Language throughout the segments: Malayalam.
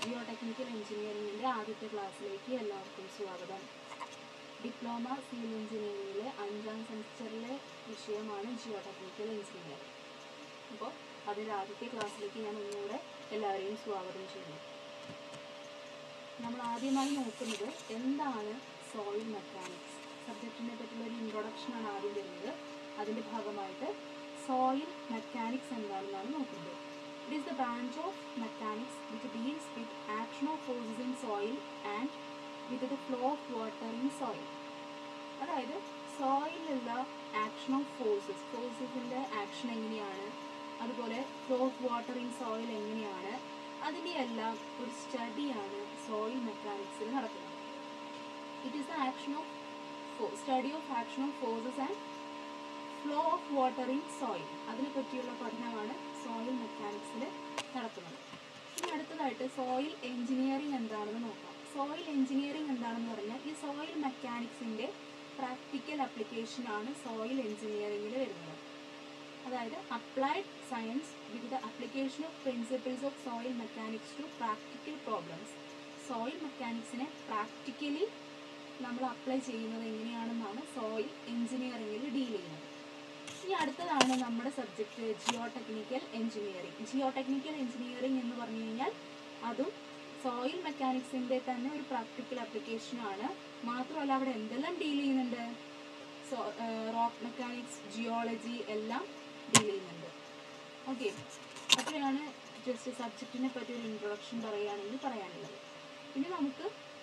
ജിയോ ടെക്നിക്കൽ എഞ്ചിനീയറിംഗിൻ്റെ ആദ്യത്തെ ക്ലാസ്സിലേക്ക് എല്ലാവർക്കും സ്വാഗതം ഡിപ്ലോമ സിവിൽ എഞ്ചിനീയറിംഗിലെ അഞ്ചാം സെമിസ്റ്ററിലെ വിഷയമാണ് ജിയോ ടെക്നിക്കൽ എഞ്ചിനീയറിംഗ് അപ്പോൾ അതിൽ ആദ്യത്തെ ക്ലാസ്സിലേക്ക് ഞാൻ ഒന്നുകൂടെ എല്ലാവരെയും സ്വാഗതം ചെയ്യുന്നു നമ്മൾ ആദ്യമായി നോക്കുന്നത് എന്താണ് സോയിൽ മെക്കാനിക്സ് സബ്ജക്റ്റിനെ പറ്റിയുള്ള ഒരു ഇൻട്രൊഡക്ഷനാണ് ആദ്യം വരുന്നത് അതിൻ്റെ ഭാഗമായിട്ട് സോയിൽ മെക്കാനിക്സ് എന്താണെന്നാണ് നോക്കുന്നത് it is the branch of mechanics which deals with action of forces in soil and with the flow of water in soil അതായത് സോയിലുള്ള ആക്ഷൻ ഓഫ് ഫോഴ്സസ് ഫോഴ്സസിൻ്റെ ആക്ഷൻ എങ്ങനെയാണ് അതുപോലെ flow of water in soil എങ്ങനെയാണ് അതിൻ്റെ എല്ലാം ഒരു സ്റ്റഡിയാണ് സോയിൽ മെക്കാനിക്സിൽ നടക്കുന്നത് it is the action of study of action of forces and flow of water in soil അതിനെ പറ്റിയുള്ള പഠനമാണ് സോയിൽ മെക്കാനിക്സിൽ നടക്കുന്നത് ഇനി അടുത്തതായിട്ട് സോയിൽ എഞ്ചിനീയറിംഗ് എന്താണെന്ന് നോക്കാം സോയിൽ എഞ്ചിനീയറിംഗ് എന്താണെന്ന് പറഞ്ഞാൽ ഈ സോയിൽ മെക്കാനിക്സിൻ്റെ പ്രാക്ടിക്കൽ ആപ്ലിക്കേഷനാണ് സോയിൽ എഞ്ചിനീയറിംഗിൽ വരുന്നത് അതായത് applied science with the application of principles of soil mechanics to practical problems soil മെക്കാനിക്സിനെ പ്രാക്ടിക്കലി നമ്മൾ അപ്ലൈ ചെയ്യുന്നത് എങ്ങനെയാണെന്നാണ് സോയിൽ എഞ്ചിനീയറിംഗിൽ ഡീൽ ചെയ്യുന്നത് ഇനി അടുത്തതാണ് നമ്മുടെ subject geotechnical engineering geotechnical engineering എന്ന് പറഞ്ഞു കഴിഞ്ഞാൽ അതും സോയിൽ മെക്കാനിക്സിൻ്റെ തന്നെ ഒരു പ്രാക്ടിക്കൽ ആപ്ലിക്കേഷനാണ് മാത്രമല്ല അവിടെ എന്തെല്ലാം ഡീൽ ചെയ്യുന്നുണ്ട് സോ റോക്ക് മെക്കാനിക്സ് ജിയോളജി എല്ലാം ഡീൽ ചെയ്യുന്നുണ്ട് ഓക്കെ അത്രയാണ് ജസ്റ്റ് സബ്ജക്റ്റിനെ പറ്റി ഒരു ഇൻട്രൊഡക്ഷൻ പറയുകയാണെങ്കിൽ പറയാനുള്ളത് ഇനി നമുക്ക്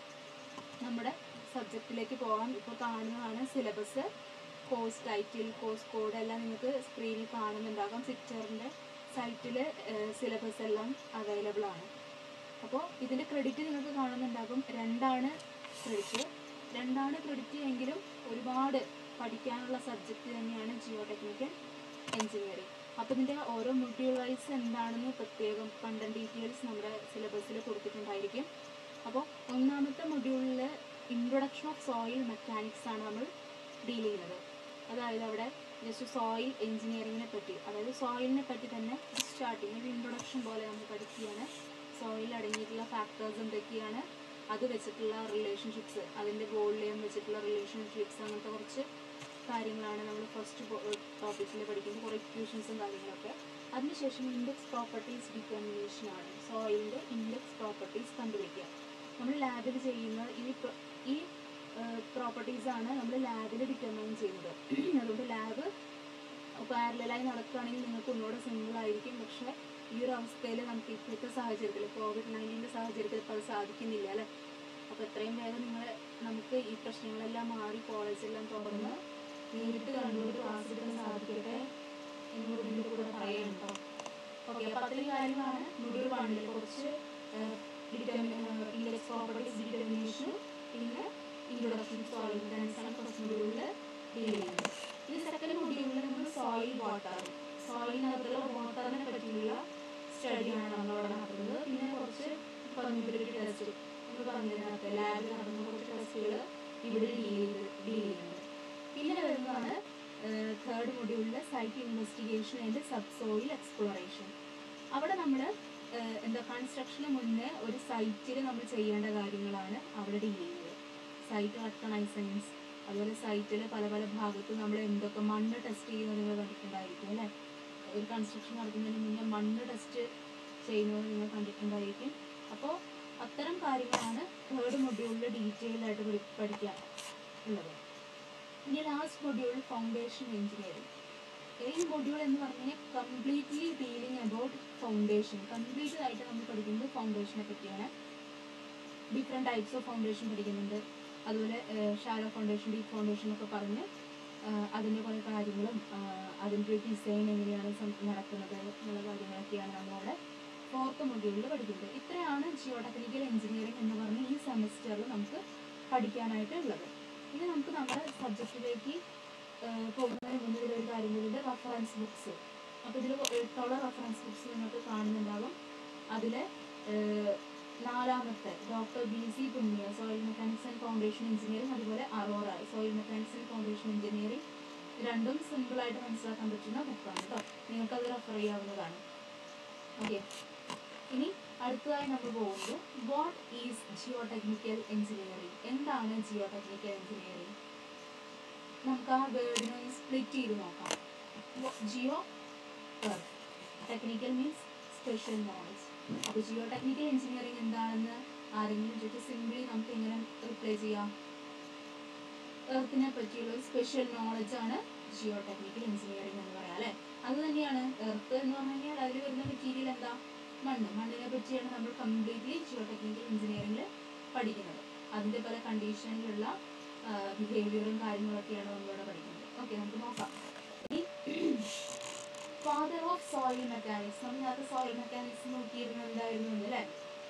നമ്മുടെ സബ്ജക്റ്റിലേക്ക് പോകാം ഇപ്പോൾ കാണുന്നതാണ് syllabus course title course code എല്ലാം നിങ്ങൾക്ക് സ്ക്രീനിൽ കാണുന്നുണ്ടാകാം സിക്ചറിൻ്റെ സൈറ്റിൽ സിലബസ് എല്ലാം അവൈലബിൾ ആണ് അപ്പോൾ ഇതിൻ്റെ ക്രെഡിറ്റ് നിങ്ങൾക്ക് കാണുന്നുണ്ടാകും രണ്ടാണ് ക്രെഡിറ്റ് രണ്ടാണ് ക്രെഡിറ്റ് എങ്കിലും ഒരുപാട് പഠിക്കാനുള്ള സബ്ജക്റ്റ് തന്നെയാണ് ജിയോ ടെക്നിക്കൽ എഞ്ചിനീയറിംഗ് അപ്പോൾ ഇതിൻ്റെ ഓരോ മൊഡ്യൂൾ വൈസ് എന്താണെന്ന് പ്രത്യേകം കണ്ടന്റ് ഡീറ്റെയിൽസ് നമ്മുടെ സിലബസിൽ കൊടുത്തിട്ടുണ്ടായിരിക്കും അപ്പോൾ ഒന്നാമത്തെ മൊഡ്യൂളിൽ ഇൻട്രൊഡക്ഷൻ ഓഫ് സോയിൽ മെക്കാനിക്സ് ആണ് നമ്മൾ ഡീൽ ചെയ്യുന്നത് അതായത് അവിടെ ജസ്റ്റ് സോയിൽ എഞ്ചിനീയറിങ്ങിനെ പറ്റി അതായത് സോയിലിനെ പറ്റി തന്നെ സ്റ്റാർട്ടിങ് ഒരു ഇൻട്രൊഡക്ഷൻ പോലെ നമ്മൾ പഠിക്കുകയാണ് സോയിൽ അടങ്ങിയിട്ടുള്ള ഫാക്ടേഴ്സ് എന്തൊക്കെയാണ് അത് വെച്ചിട്ടുള്ള റിലേഷൻഷിപ്സ് അതിൻ്റെ വോളിയം വെച്ചിട്ടുള്ള റിലേഷൻഷിപ്സ് അങ്ങനത്തെ കുറച്ച് കാര്യങ്ങളാണ് നമ്മൾ ഫസ്റ്റ് ടോപ്പിക്കിൽ പഠിക്കുന്നത് കുറേ ഇക്വേഷൻസും കാര്യങ്ങളൊക്കെ അതിനുശേഷം ഇൻഡെക്സ് പ്രോപ്പർട്ടീസ് ഡിറ്റർമിനേഷൻ ആണ് സോയിലിൻ്റെ ഇൻഡെക്സ് പ്രോപ്പർട്ടീസ് കണ്ടുപിടിക്കുക നമ്മൾ ലാബിൽ ചെയ്യുന്ന ഈ ഈ പ്രോപ്പർട്ടീസ് ആണ് നമ്മൾ ലാബിൽ ഡിറ്റർമൈൻ ചെയ്യുന്നത് അതുകൊണ്ട് ലാബ് പാരലായി നടക്കുകയാണെങ്കിൽ നിങ്ങൾക്ക് ഒന്നുകൂടെ സിമ്പിൾ ആയിരിക്കും പക്ഷേ ഈ ഒരു അവസ്ഥയിൽ നമുക്ക് ഇപ്പോഴത്തെ സാഹചര്യത്തിൽ കോവിഡ് നയൻറ്റീൻ്റെ സാഹചര്യത്തിൽ ഇപ്പോൾ അത് സാധിക്കുന്നില്ല അല്ലേ അപ്പോൾ എത്രയും വേഗം നിങ്ങൾ നമുക്ക് ഈ പ്രശ്നങ്ങളെല്ലാം മാറി കോളേജെല്ലാം തുറന്ന് നേരിട്ട് കണ്ടുകൊണ്ട് ക്ലാസ് എടുക്കാൻ സാധിക്കട്ടെ എന്നോട് ഇതിൻ്റെ കൂടെ പറയാം കേട്ടോ ഓക്കെ അപ്പോൾ അത്രയും കാര്യങ്ങളാണ് മൊഡ്യൂൾ വണ്ണിൽ കുറച്ച് ഇൻഡെക്സ് പ്രോപ്പർട്ടീസ് ഡിറ്റർമിനേഷൻ പിന്നെ ഇൻട്രൊഡക്ഷൻ സോയിൽ മെക്കാനിക്സ് ആണ് ഫസ്റ്റ് മൊഡ്യൂളിൽ ഡീൽ ചെയ്യുന്നത് ഈ സെക്കൻഡ് മൊഡ്യൂളിൽ നമ്മൾ സോയിൽ വാട്ടർ സോയിലിനകത്തുള്ള വാട്ടറിനെ പറ്റിയുള്ള സ്റ്റഡിയാണ് നമ്മളവിടെ നടത്തുന്നത് പിന്നെ കുറച്ച് പെർമിബിലിറ്റി ടെസ്റ്റ് നമ്മൾ പറഞ്ഞതിനകത്ത് ലാബിൽ നടന്ന കുറച്ച് ടെസ്റ്റുകൾ ഇവിടെ ഡീൽ ചെയ്ത് ഡീൽ ചെയ്യുന്നുണ്ട് പിന്നെ വരുന്നതാണ് തേർഡ് മൊഡ്യൂളിലെ site investigation and subsoil exploration അവിടെ നമ്മൾ എന്താ കൺസ്ട്രക്ഷന് മുന്നേ ഒരു സൈറ്റിൽ നമ്മൾ ചെയ്യേണ്ട കാര്യങ്ങളാണ് അവിടെ ഡീൽ ചെയ്യുന്നത് സൈറ്റ് റെക്കണൈസൻസ് അതുപോലെ സൈറ്റിൽ പല പല ഭാഗത്ത് നമ്മൾ എന്തൊക്കെ മണ്ണ് ടെസ്റ്റ് ചെയ്യുന്നത് നിങ്ങൾ കണ്ടിട്ടുണ്ടായിരിക്കും അല്ലേ ഒരു കൺസ്ട്രക്ഷൻ നടത്തുന്നതിന് മുന്നേ മണ്ണ് ടെസ്റ്റ് ചെയ്യുന്നത് നിങ്ങൾ കണ്ടിട്ടുണ്ടായിരിക്കും അപ്പോൾ അത്തരം കാര്യങ്ങളാണ് തേർഡ് മൊഡ്യൂളിൽ ഡീറ്റെയിൽ ആയിട്ട് പഠി പഠിക്കാൻ ഉള്ളത് ഇനി ലാസ്റ്റ് മൊഡ്യൂൾ ഫൗണ്ടേഷൻ എഞ്ചിനീയറിംഗ് ഈ മൊഡ്യൂൾ എന്ന് പറഞ്ഞാൽ completely dealing about foundation complete ആയിട്ട് നമ്മൾ പഠിക്കുന്നത് ഫൗണ്ടേഷനെ പറ്റിയാണ് ഡിഫറെൻറ്റ് ടൈപ്സ് ഓഫ് ഫൗണ്ടേഷൻ പഠിക്കുന്നുണ്ട് അതുപോലെ ഷാലോ ഫൗണ്ടേഷൻ ഡീപ് ഫൗണ്ടേഷൻ ഒക്കെ പറഞ്ഞ് അതിൻ്റെ കുറേ കാര്യങ്ങളും അതിൻ്റെ ഒരു ഡിസൈൻ എങ്ങനെയാണ് നടക്കുന്നത് എന്നുള്ള കാര്യങ്ങളൊക്കെയാണ് നമ്മളവിടെ ഫോർത്ത് മൊഡ്യൂളിൽ പഠിക്കുന്നത് ഇത്രയാണ് ജിയോ ടെക്നിക്കൽ എഞ്ചിനീയറിംഗ് എന്ന് പറഞ്ഞ് ഈ സെമിസ്റ്ററിൽ നമുക്ക് പഠിക്കാനായിട്ട് ഉള്ളത് ഇനി നമുക്ക് നമ്മുടെ സബ്ജക്റ്റിലേക്ക് പോകുന്നതിന് മുന്നേ ഇതിലൊരു കാര്യം കൂടിയുണ്ട് റെഫറൻസ് ബുക്സ് അപ്പോൾ ഇതിൽ എട്ടോളം റെഫറൻസ് ബുക്സ് നിങ്ങൾക്ക് കാണുന്നുണ്ടാകും അതിൽ നാലാമത്തെ doctor B C Punmia soil mechanics and foundation engineering അതുപോലെ Arora soil mechanics and foundation engineering രണ്ടും സിമ്പിളായിട്ട് മനസ്സിലാക്കാൻ പറ്റുന്ന ബുക്കാണ് കേട്ടോ നിങ്ങൾക്കത് റെഫർ ചെയ്യാവുന്നതാണ് ഓക്കെ ഇനി അടുത്തതായി നമ്മൾ പോകുന്നത് what is geotechnical engineering എന്താണ് ജിയോ ടെക്നിക്കൽ എഞ്ചിനീയറിംഗ് നമുക്ക് ആ വേർഡിനെ സ്പ്ലിറ്റ് ചെയ്ത് നോക്കാം geotechnical means special knowledge അപ്പോൾ ജിയോ ടെക്നിക്കൽ എഞ്ചിനീയറിംഗ് എന്താണെന്ന് ആരെങ്കിലും ചോദിച്ചാൽ സിംപ്ലി നമുക്ക് എങ്ങനെ റിപ്ലൈ ചെയ്യാം എർത്തിനെ പറ്റിയുള്ള ഒരു സ്പെഷ്യൽ നോളജ് ആണ് ജിയോ ടെക്നിക്കൽ എഞ്ചിനീയറിംഗ് എന്ന് പറയാം അല്ലേ അത് തന്നെയാണ് എർത്ത് എന്ന് പറഞ്ഞു കഴിഞ്ഞാൽ അതിൽ വരുന്ന മെറ്റീരിയൽ എന്താ മണ്ണ് മണ്ണിനെ പറ്റിയാണ് നമ്മൾ കംപ്ലീറ്റ്ലി ജിയോ ടെക്നിക്കൽ എഞ്ചിനീയറിംഗിൽ പഠിക്കുന്നത് അതിൻ്റെ പല കണ്ടീഷനിലുള്ള ബിഹേവിയറും കാര്യങ്ങളൊക്കെയാണ് നമ്മളിവിടെ പഠിക്കുന്നത് ഓക്കെ നമുക്ക് നോക്കാം ഫാദർ ഓഫ് സോയിൽ മെക്കാനിക്സ് നമ്മൾ നേരത്തെ സോയിൽ മെക്കാനിക്സ് നോക്കിയിരുന്നത് എന്തായിരുന്നു എന്ന് അല്ലേ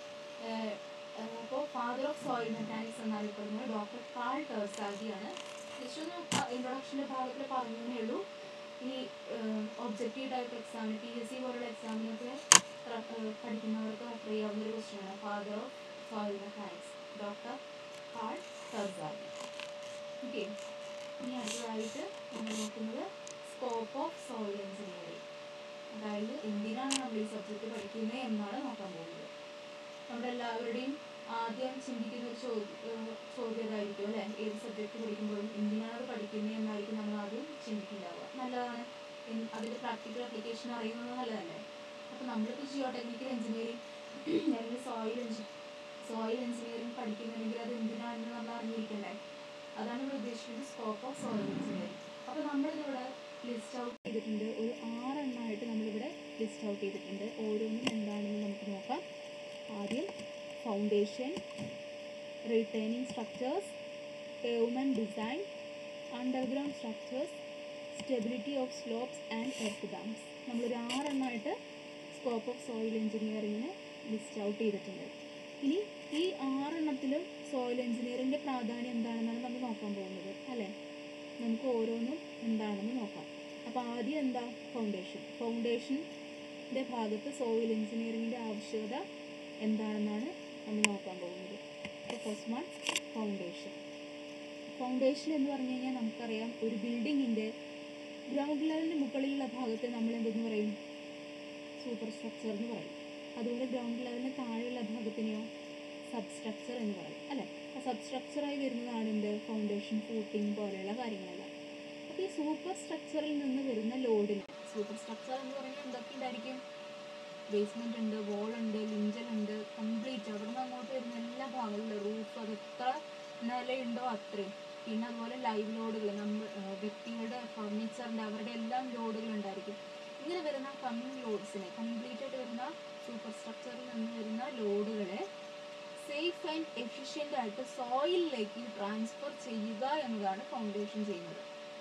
അപ്പോൾ ഫാദർ ഓഫ് സോയിൽ മെക്കാനിക്സ് എന്നറിയപ്പെടുന്നത് ഡോക്ടർ കാൾ ടെർസാഗിയാണ് ജസ്റ്റ് ഒന്ന് ഇൻട്രൊഡക്ഷൻ്റെ ഭാഗത്തിൽ പറഞ്ഞേ ഉള്ളൂ ഈ ഒബ്ജക്റ്റീവ് ടൈപ്പ് എക്സാമിന് പി എസ് സി പോലുള്ള എക്സാമിനൊക്കെ പഠിക്കുന്നവർക്ക് റെഫർ ചെയ്യാവുന്ന ഒരു ക്വസ്റ്റ്യൻ ആണ് father of soil mechanics doctor Karl Terzaghi okay ഇനി അടുത്തതായിട്ട് നമ്മൾ നോക്കുന്നത് സ്കോപ്പ് ഓഫ് സോയിൽ എഞ്ചിനീയറിംഗ് അതായത് എന്തിനാണ് നമ്മൾ ഈ സബ്ജക്റ്റ് പഠിക്കുന്നത് എന്നാണ് നോക്കാൻ പോകുന്നത് നമ്മുടെ എല്ലാവരുടെയും ആദ്യം ചിന്തിക്കുന്ന ഒരു ചോദ്യം ചോദ്യം അതായിരിക്കും അല്ലേ ഏത് സബ്ജക്റ്റ് പഠിക്കുമ്പോഴും എന്തിനാണ് അത് പഠിക്കുന്നത് എന്നായിരിക്കും നമ്മൾ ആദ്യം ചിന്തിക്കുന്നുണ്ടാവുക നല്ലതാണ് എൻ- അതിൻ്റെ പ്രാക്ടിക്കൽ അപ്ലിക്കേഷൻ അറിയുന്നത് നല്ലതല്ലേ അപ്പോൾ നമ്മളിപ്പോൾ ജിയോ ടെക്നിക്കൽ എഞ്ചിനീയറിംഗ് അല്ലെങ്കിൽ സോയിൽ എഞ്ചി സോയിൽ എഞ്ചിനീയറിംഗ് പഠിക്കുന്നുണ്ടെങ്കിൽ അത് എന്തിനാണെന്ന് നമ്മൾ അറിഞ്ഞിരിക്കണ്ടേ അതാണ് ഇവിടെ ഉദ്ദേശിക്കുന്നത് സ്കോപ്പ് ഓഫ് സോയിൽ എഞ്ചിനീയറിംഗ് അപ്പോൾ നമ്മളിതിവിടെ ലിസ്റ്റ് ഔട്ട് ചെയ്തിട്ടുണ്ട് ഒരു ആറെണ്ണമായിട്ട് നമ്മളിവിടെ ലിസ്റ്റ് ഔട്ട് ചെയ്തിട്ടുണ്ട് ഓരോന്നും എന്താണെന്ന് നമുക്ക് നോക്കാം ആദ്യം foundation retaining structures pavement design underground structures stability of slopes and earth dams നമ്മളൊരു ആറെണ്ണമായിട്ട് സ്കോപ്പ് ഓഫ് സോയിൽ എഞ്ചിനീയറിങ്ങിന് ലിസ്റ്റ് ഔട്ട് ചെയ്തിട്ടുണ്ട് ഇനി ഈ ആറെണ്ണത്തിലും സോയിൽ എഞ്ചിനീയറിൻ്റെ പ്രാധാന്യം എന്താണെന്നാണ് നമ്മൾ നോക്കാൻ പോകുന്നത് അല്ലേ നമുക്ക് ഓരോന്നും എന്താണെന്ന് നോക്കാം അപ്പോൾ ആദ്യം എന്താ ഫൗണ്ടേഷൻ ഫൗണ്ടേഷൻ്റെ ഭാഗത്ത് സോയിൽ എഞ്ചിനീയറിങ്ങിൻ്റെ ആവശ്യകത എന്താണെന്നാണ് നമ്മൾ നോക്കാൻ പോകുന്നത് അപ്പോൾ ഫസ്റ്റ് വൺ ഫൗണ്ടേഷൻ ഫൗണ്ടേഷൻ എന്ന് പറഞ്ഞു കഴിഞ്ഞാൽ നമുക്കറിയാം ഒരു ബിൽഡിങ്ങിൻ്റെ ഗ്രൗണ്ട് ലെവലിന് മുകളിലുള്ള ഭാഗത്തെ നമ്മൾ എന്തെന്ന് പറയും സൂപ്പർ സ്ട്രക്ചർ എന്ന് പറയും അതുപോലെ ഗ്രൗണ്ട് ലെവലിന് താഴെയുള്ള ഭാഗത്തിനെയോ സബ് സ്ട്രക്ചർ എന്ന് പറയും അല്ലേ ആ സബ് സ്ട്രക്ചറായി വരുന്നതാണ് എന്ത് ഫൗണ്ടേഷൻ ഫൂട്ടിങ് പോലെയുള്ള കാര്യങ്ങളെല്ലാം അപ്പോൾ ഈ സൂപ്പർ സ്ട്രക്ചറിൽ നിന്ന് വരുന്ന ലോഡിന് സൂപ്പർ സ്ട്രക്ചർ എന്ന് പറയുന്നത് എന്തൊക്കെ ഉണ്ടായിരിക്കും ബേസ്മെന്റ് ഉണ്ട് വോൾ ഉണ്ട് ലിഞ്ചൽ ഉണ്ട് കംപ്ലീറ്റ് അവിടെ നിന്ന് അങ്ങോട്ട് വരുന്ന എല്ലാ ഭാഗങ്ങളിലും റൂഫ് അത് എത്ര നിലയുണ്ടോ അത്രയും പിന്നെ അതുപോലെ ലൈവ് ലോഡുകൾ നമ്മൾ വ്യക്തികളുടെ ഫർണിച്ചറിൻ്റെ അവരുടെ എല്ലാം ലോഡുകൾ ഉണ്ടായിരിക്കും ഇങ്ങനെ വരുന്ന കമ്മിങ് ലോഡ്സിനെ കംപ്ലീറ്റ് ആയിട്ട് വരുന്ന സൂപ്പർ സ്ട്രക്ചറിൽ നിന്ന് വരുന്ന ലോഡുകളെ സേഫ് ആൻഡ് എഫിഷ്യൻ്റ് ആയിട്ട് സോയിലിലേക്ക് ട്രാൻസ്ഫർ ചെയ്യുക എന്നതാണ് ഫൗണ്ടേഷൻ ചെയ്യുന്നത്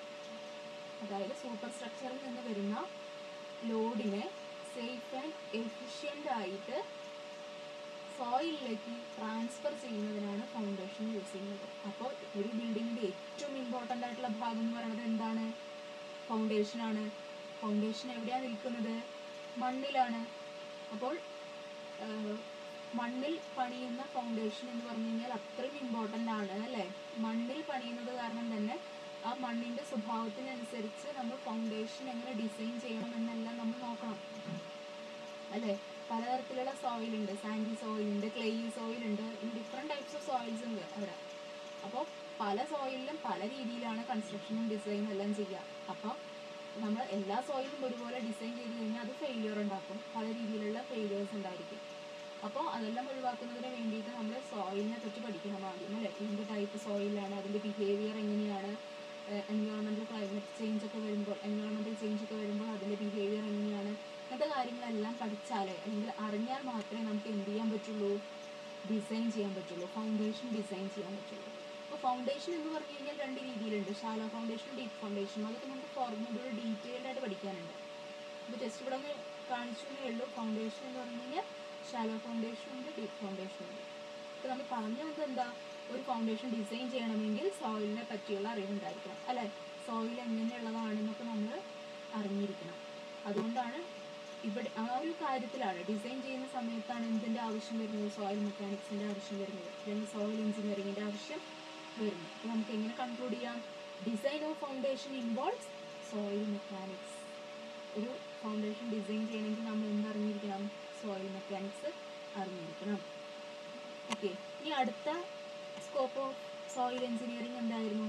അതായത് സൂപ്പർ സ്ട്രക്ചറിൽ നിന്ന് വരുന്ന ലോഡിനെ സേഫ് ആൻഡ് എഫിഷ്യൻ്റ് ആയിട്ട് സോയിലിലേക്ക് ട്രാൻസ്ഫർ ചെയ്യുന്നതിനാണ് ഫൗണ്ടേഷൻ യൂസ് ചെയ്യുന്നത് അപ്പോൾ ഒരു ബിൽഡിങ്ങിൻ്റെ ഏറ്റവും ഇമ്പോർട്ടൻ്റ് ആയിട്ടുള്ള ഭാഗം എന്ന് പറയുന്നത് എന്താണ് ഫൗണ്ടേഷനാണ് ഫൗണ്ടേഷൻ എവിടെയാണ് നിൽക്കുന്നത് മണ്ണിലാണ് അപ്പോൾ ആഹ്, മണ്ണിൽ പണിയുന്ന ഫൗണ്ടേഷൻ എന്ന് പറഞ്ഞു കഴിഞ്ഞാൽ അത്രയും ഇമ്പോർട്ടൻ്റ് ആണ് അല്ലേ മണ്ണിൽ പണിയുന്നത് കാരണം തന്നെ ആ മണ്ണിൻ്റെ സ്വഭാവത്തിനനുസരിച്ച് നമ്മൾ ഫൗണ്ടേഷൻ എങ്ങനെ ഡിസൈൻ ചെയ്യണം എന്നെല്ലാം നമ്മൾ നോക്കണം അല്ലേ പലതരത്തിലുള്ള സോയിൽ ഉണ്ട് സാൻഡി സോയിൽ ഉണ്ട് ക്ലേയി സോയിൽ ഉണ്ട് ഡിഫറെൻറ്റ് ടൈപ്സ് ഓഫ് സോയിൽസ് ഉണ്ട് അവിടെ അപ്പോൾ പല സോയിലിലും പല രീതിയിലാണ് കൺസ്ട്രക്ഷനും ഡിസൈനും എല്ലാം ചെയ്യുക അപ്പോൾ നമ്മൾ എല്ലാ സോയിലും ഒരുപോലെ ഡിസൈൻ ചെയ്ത് കഴിഞ്ഞാൽ അത് ഫെയിലിയർ ഉണ്ടാക്കും പല രീതിയിലുള്ള ഫെയിലിയേഴ്സ് ഉണ്ടായിരിക്കും അപ്പോൾ അതെല്ലാം ഒഴിവാക്കുന്നതിന് വേണ്ടിയിട്ട് നമ്മൾ സോയിലിനെ പറ്റി പഠിക്കണം ആദ്യം അല്ലേ എന്ത് ടൈപ്പ് സോയിലാണ് അതിൻ്റെ ബിഹേവിയർ എങ്ങനെയാണ് എൻവയോൺമെൻറ്റൽ ക്ലൈമറ്റ് ചേഞ്ച് ഒക്കെ വരുമ്പോൾ എൻവയോൺമെൻറ്റൽ ചേഞ്ച് ഒക്കെ വരുമ്പോൾ അതിൻ്റെ ബിഹേവിയർ എങ്ങനെയാണ് അങ്ങനത്തെ കാര്യങ്ങളെല്ലാം പഠിച്ചാലേ അല്ലെങ്കിൽ അറിഞ്ഞാൽ മാത്രമേ നമുക്ക് എന്ത് ചെയ്യാൻ പറ്റുള്ളൂ ഡിസൈൻ ചെയ്യാൻ പറ്റുള്ളൂ ഫൗണ്ടേഷൻ ഡിസൈൻ ചെയ്യാൻ പറ്റുള്ളൂ അപ്പോൾ ഫൗണ്ടേഷൻ എന്ന് പറഞ്ഞു കഴിഞ്ഞാൽ രണ്ട് രീതിയിലുണ്ട് ഷാലോ ഫൗണ്ടേഷനും ഡീപ്പ് ഫൗണ്ടേഷനും അതൊക്കെ നമുക്ക് ഫോർമുലകൾ ഡീറ്റെയിൽഡ് ആയിട്ട് പഠിക്കാനുണ്ട് ഇപ്പോൾ ജസ്റ്റ് ഇവിടെ ഒന്ന് കാണിച്ചു എന്നേ ഉള്ളൂ ഫൗണ്ടേഷൻ എന്ന് പറഞ്ഞു കഴിഞ്ഞാൽ ഷാലോ ഫൗണ്ടേഷൻ ഉണ്ട് ഡീപ്പ് ഫൗണ്ടേഷൻ ഉണ്ട് അപ്പോൾ നമ്മൾ പറഞ്ഞു വന്നത് എന്താ ഒരു ഫൗണ്ടേഷൻ ഡിസൈൻ ചെയ്യണമെങ്കിൽ സോയിലിനെ പറ്റിയുള്ള അറിവുണ്ടായിരിക്കണം അല്ലേ സോയിൽ എങ്ങനെയുള്ളതാണെന്നൊക്കെ നമ്മൾ അറിഞ്ഞിരിക്കണം അതുകൊണ്ടാണ് ഇവിടെ ആ ഒരു കാര്യത്തിലാണ് ഡിസൈൻ ചെയ്യുന്ന സമയത്താണ് എന്തിൻ്റെ ആവശ്യം വരുന്നത് സോയിൽ മെക്കാനിക്സിൻ്റെ ആവശ്യം വരുന്നത് അല്ലെങ്കിൽ സോയിൽ എഞ്ചിനീയറിങ്ങിൻ്റെ ആവശ്യം വരുന്നത് അപ്പോൾ നമുക്ക് എങ്ങനെ കൺക്ലൂഡ് ചെയ്യാം design of foundation involves soil mechanics ഒരു ഫൗണ്ടേഷൻ ഡിസൈൻ ചെയ്യണമെങ്കിൽ നമ്മൾ എന്തറിഞ്ഞിരിക്കണം സോയിൽ മെക്കാനിക്സ് അറിഞ്ഞിരിക്കണം ഓക്കെ ഇനി അടുത്ത സ്കോപ്പ് ഓഫ് സോയിൽ എഞ്ചിനീയറിംഗ് എന്തായിരുന്നു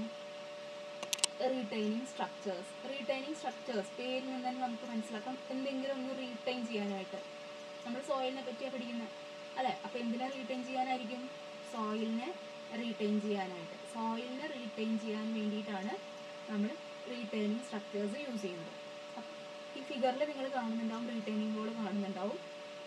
റീറ്റൈനിങ് സ്ട്രക്ചേഴ്സ് റീറ്റൈനിങ് സ്ട്രക്ചേഴ്സ് പേരിൽ നിന്ന് തന്നെ നമുക്ക് മനസ്സിലാക്കാം എന്തെങ്കിലും ഒന്ന് റീറ്റൈൻ ചെയ്യാനായിട്ട് നമ്മൾ സോയിലിനെ പറ്റിയാണ് പഠിക്കുന്നത് അല്ലേ അപ്പോൾ എന്തിനാ റീറ്റൈൻ ചെയ്യാനായിരിക്കും സോയിലിനെ റീറ്റൈൻ ചെയ്യാനായിട്ട് സോയിലിനെ റീറ്റൈൻ ചെയ്യാൻ വേണ്ടിയിട്ടാണ് നമ്മൾ റീറ്റൈനിങ് സ്ട്രക്ചേഴ്സ് യൂസ് ചെയ്യുന്നത് അപ്പ- ഈ ഫിഗറിൽ നിങ്ങൾ കാണുന്നുണ്ടാവും റീറ്റൈനിങ് ബോൾ കാണുന്നുണ്ടാവും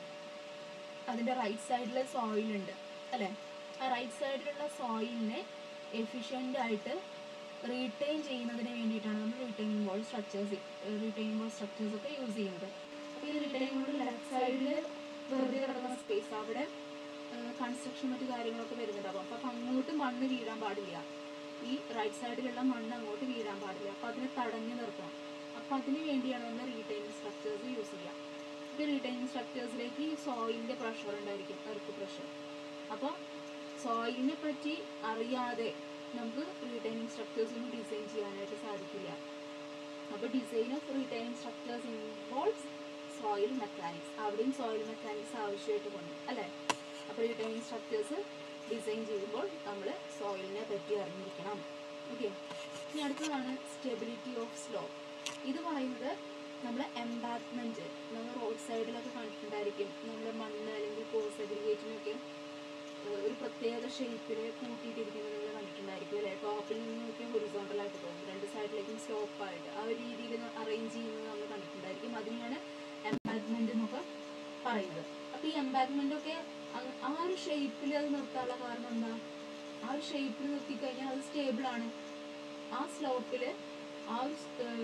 അതിൻ്റെ റൈറ്റ് സൈഡിൽ സോയിൽ ഉണ്ട് അല്ലേ ആ റൈറ്റ് സൈഡിലുള്ള സോയിലിനെ എഫിഷ്യൻ്റ് ആയിട്ട് റീറ്റെയിൻ ചെയ്യുന്നതിന് വേണ്ടിയിട്ടാണ് നമ്മൾ retaining wall structures retaining wall structures ഒക്കെ യൂസ് ചെയ്യുന്നത് അപ്പോൾ ഈ റീറ്റെയിനിങ് ബോൾ ലെഫ്റ്റ് സൈഡിൽ വെറുതെ കിടക്കുന്ന സ്പേസ് അവിടെ കൺസ്ട്രക്ഷൻ മറ്റു കാര്യങ്ങളൊക്കെ വരുന്നുണ്ടാവും അപ്പോൾ അങ്ങോട്ട് മണ്ണ് വീഴാൻ പാടില്ല ഈ റൈറ്റ് സൈഡിലുള്ള മണ്ണ് അങ്ങോട്ട് വീഴാൻ പാടില്ല അപ്പോൾ അതിനെ തടഞ്ഞു നിർത്തണം അപ്പോൾ അതിന് വേണ്ടിയാണ് നമ്മൾ റീറ്റെയിനിങ് സ്ട്രക്ചേഴ്സ് യൂസ് ചെയ്യുക ഈ റീറ്റെയിനിങ് സ്ട്രക്ചേഴ്സിലേക്ക് ഈ സോയിലിൻ്റെ പ്രഷർ ഉണ്ടായിരിക്കും എർത്ത് പ്രഷർ അപ്പോൾ സോയിലിനെ പറ്റി അറിയാതെ നമുക്ക് റീറ്റൈനിങ് സ്ട്രക്ചേഴ്സ് ഒന്നും ഡിസൈൻ ചെയ്യാനായിട്ട് സാധിക്കില്ല അപ്പോൾ design of retaining structures involves soil mechanics അവിടെയും സോയിൽ മെക്കാനിക്സ് ആവശ്യമായിട്ട് കൊണ്ട് അല്ലേ അപ്പോൾ റീറ്റൈനിങ് സ്ട്രക്ചേഴ്സ് ഡിസൈൻ ചെയ്യുമ്പോൾ നമ്മൾ സോയിലിനെ പറ്റി അറിഞ്ഞിരിക്കണം ഓക്കെ ഇനി അടുത്തതാണ് സ്റ്റെബിലിറ്റി ഓഫ് സ്ലോ ഇത് പറയുന്നത് നമ്മൾ എംബാക്ക്മെൻറ്റ് നമ്മൾ റോഡ് സൈഡിലൊക്കെ കണ്ടിട്ടുണ്ടായിരിക്കും നമ്മൾ മണ്ണ് അല്ലെങ്കിൽ കോഴ്സ് അഗ്രിഗേറ്റിനൊക്കെ ഒരു പ്രത്യേക ഷേപ്പിൽ കൂട്ടിയിട്ടിരിക്കുന്നത് നിങ്ങൾ കണ്ടിട്ടുണ്ടായിരിക്കും അല്ലേ ടോപ്പിൽ നിന്ന് നോക്കിയാൽ ഹൊറിസോണ്ടൽ ആയിട്ട് തോന്നും രണ്ട് സൈഡിലേക്കും സ്ലോപ്പ് ആയിട്ട് ആ ഒരു രീതിയിൽ അറേഞ്ച് ചെയ്യുന്നത് നമ്മൾ കണ്ടിട്ടുണ്ടായിരിക്കും അതിനെയാണ് എംബാക്ക്മെന്റ് എന്നൊക്കെ പറയുന്നത് അപ്പോൾ ഈ എംബാക്ക്മെന്റ് ഒക്കെ അ- ആ ഒരു ഷേപ്പിൽ അത് നിർത്താനുള്ള കാരണം എന്താ ആ ഒരു ഷേപ്പിൽ നിർത്തിക്കഴിഞ്ഞാൽ അത് സ്റ്റേബിൾ ആണ് ആ സ്ലോപ്പിൽ ആ ഒരു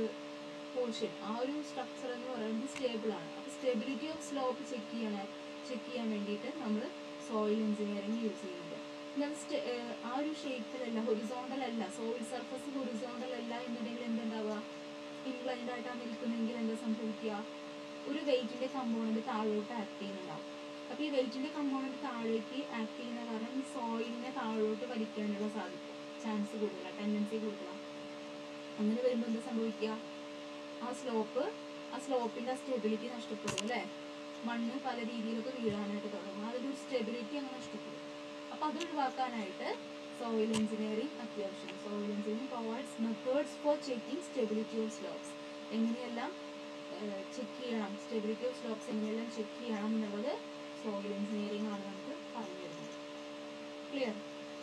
പോർഷൻ ആ ഒരു സ്ട്രക്ചർ എന്ന് പറയുന്നത് സ്റ്റേബിൾ ആണ് അപ്പോൾ സ്റ്റെബിലിറ്റി ഓഫ് സ്ലോപ്പ് ചെക്ക് ചെയ്യാൻ ചെക്ക് ചെയ്യാൻ വേണ്ടിയിട്ട് നമ്മൾ സോയിൽ എഞ്ചിനീയറിംഗ് യൂസ് ചെയ്യുന്നുണ്ട് പിന്നെ അത് സ്റ്റെ- ഏർ ആ ഒരു ഷേപ്പിലല്ല ഹൊറിസോണ്ടൽ അല്ല സോയിൽ സർഫസ് ഹൊറിസോണ്ടൽ അല്ല എന്നുണ്ടെങ്കിൽ എന്തുണ്ടാവുക ഇൻക്ലൈൻഡ് ആയിട്ടാണ് നിൽക്കുന്നതെങ്കിൽ എന്താ സംഭവിക്കുക ഒരു വെയിറ്റിന്റെ കമ്പോണന്റ് താഴോട്ട് ആക്ട് ചെയ്യുന്നുണ്ടാവും അപ്പോൾ ഈ വെയിറ്റിന്റെ കമ്പോണന്റ് താഴേക്ക് ആക്ട് ചെയ്യുന്ന കാരണം ഈ സോയിലിനെ താഴോട്ട് വലിക്കാനുള്ള സാധ്യത ചാൻസ് കൂടുതലാണ് ടെൻഡൻസി കൂടുതലാണ് അങ്ങനെ വരുമ്പോൾ എന്താ സംഭവിക്കുക ആ സ്ലോപ്പ് ആ സ്ലോപ്പിന്റെ ആ സ്റ്റെബിലിറ്റി നഷ്ടപ്പെടും അല്ലേ മണ്ണ് പല രീതിയിലൊക്കെ വീഴാനായിട്ട് തുടങ്ങും അതിൻ്റെ ഒരു സ്റ്റെബിലിറ്റി അങ്ങ് നഷ്ടപ്പെടും അപ്പോൾ അത് ഒഴിവാക്കാനായിട്ട് സോയിൽ എഞ്ചിനീയറിംഗ് അത്യാവശ്യം soil engineering provides methods for checking stability of slopes എങ്ങനെയെല്ലാം ചെക്ക് ചെയ്യണം സ്റ്റെബിലിറ്റി ഓഫ് സ്ലോപ്സ് എങ്ങനെയെല്ലാം ചെക്ക് ചെയ്യണം എന്നുള്ളത് സോയിൽ എഞ്ചിനീയറിംഗ് ആണ് നമുക്ക് പറഞ്ഞു തരുന്നത് ക്ലിയർ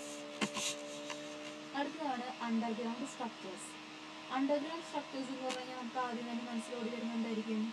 അടുത്തതാണ് അണ്ടർഗ്രൗണ്ട് സ്ട്രക്ചേഴ്സ് അണ്ടർഗ്രൗണ്ട് സ്ട്രക്ചേഴ്സ് എന്ന് പറഞ്ഞാൽ നമുക്ക് ആദ്യം തന്നെ മനസ്സിലോടി വരുന്നത് എന്തായിരിക്കും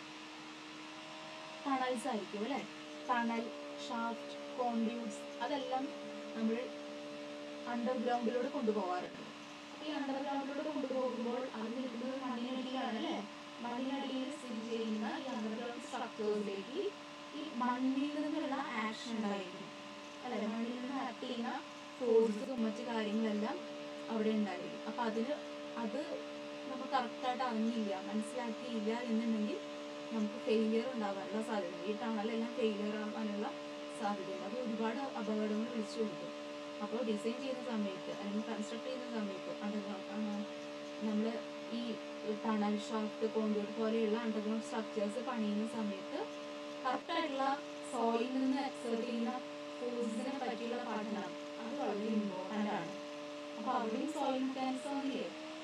ടണൽസ് ആയിരിക്കും അല്ലേ ടണൽ ഷാഫ്റ്റ് കോൺഡ്യൂട്ട്സ് അതെല്ലാം നമ്മൾ അണ്ടർഗ്രൗണ്ടിലൂടെ കൊണ്ടുപോകാറുണ്ട് അപ്പോൾ ഈ അണ്ടർഗ്രൗണ്ടിലൂടെ കൊണ്ടുപോകുമ്പോൾ അത് നിൽക്കുന്നത് മണ്ണിനടിയിലാണ് അല്ലേ മണ്ണിനടിയിൽ സ്ഥിതി ചെയ്യുന്ന ഈ അണ്ടർഗ്രൗണ്ട് സ്ട്രക്ചേഴ്സിലേക്ക് ഈ മണ്ണിൽ നിന്നുള്ള ആക്ഷൻ ഉണ്ടായിരിക്കും അല്ലെ മണ്ണിൽ നിന്ന് ആക്ട് ചെയ്യുന്ന ഫോഴ്സും മറ്റു കാര്യങ്ങളെല്ലാം അവിടെ ഉണ്ടായിരിക്കും അപ്പം അതിന് അത് നമ്മൾ കറക്റ്റായിട്ട് അറിഞ്ഞില്ല മനസ്സിലാക്കിയില്ല എന്നുണ്ടെങ്കിൽ നമുക്ക് ഫെയിലിയർ ഉണ്ടാകാനുള്ള സാധ്യത ഈ ടണലെല്ലാം ഫെയിലിയർ ആവാനുള്ള സാധ്യതയുണ്ട് അപ്പോൾ ഒരുപാട് അപകടങ്ങൾ വിളിച്ചു കൊടുക്കും അപ്പോൾ ഡിസൈൻ ചെയ്യുന്ന സമയത്ത് അല്ലെങ്കിൽ കൺസ്ട്രക്ട് ചെയ്യുന്ന സമയത്ത് അണ്ടർഗ്രൗണ്ട് നമ്മൾ ഈ ടണൽ ഷാഫ്റ്റ് കോൺക്രീറ്റ് പോലെയുള്ള അണ്ടർഗ്രൗണ്ട് സ്ട്രക്ചേഴ്സ് പണിയുന്ന സമയത്ത് കറക്റ്റായിട്ടുള്ള സോയിൽ നിന്ന് എക്സേർട്ട് ചെയ്യുന്ന ഫോഴ്സിനെ പറ്റിയുള്ള പഠനം അത് വളരെ ഇമ്പോർട്ടൻ്റ് ആണ് അപ്പോൾ അവിടെയും സോയിൽ മെക്കാനിക്സ് ആണില്ലേ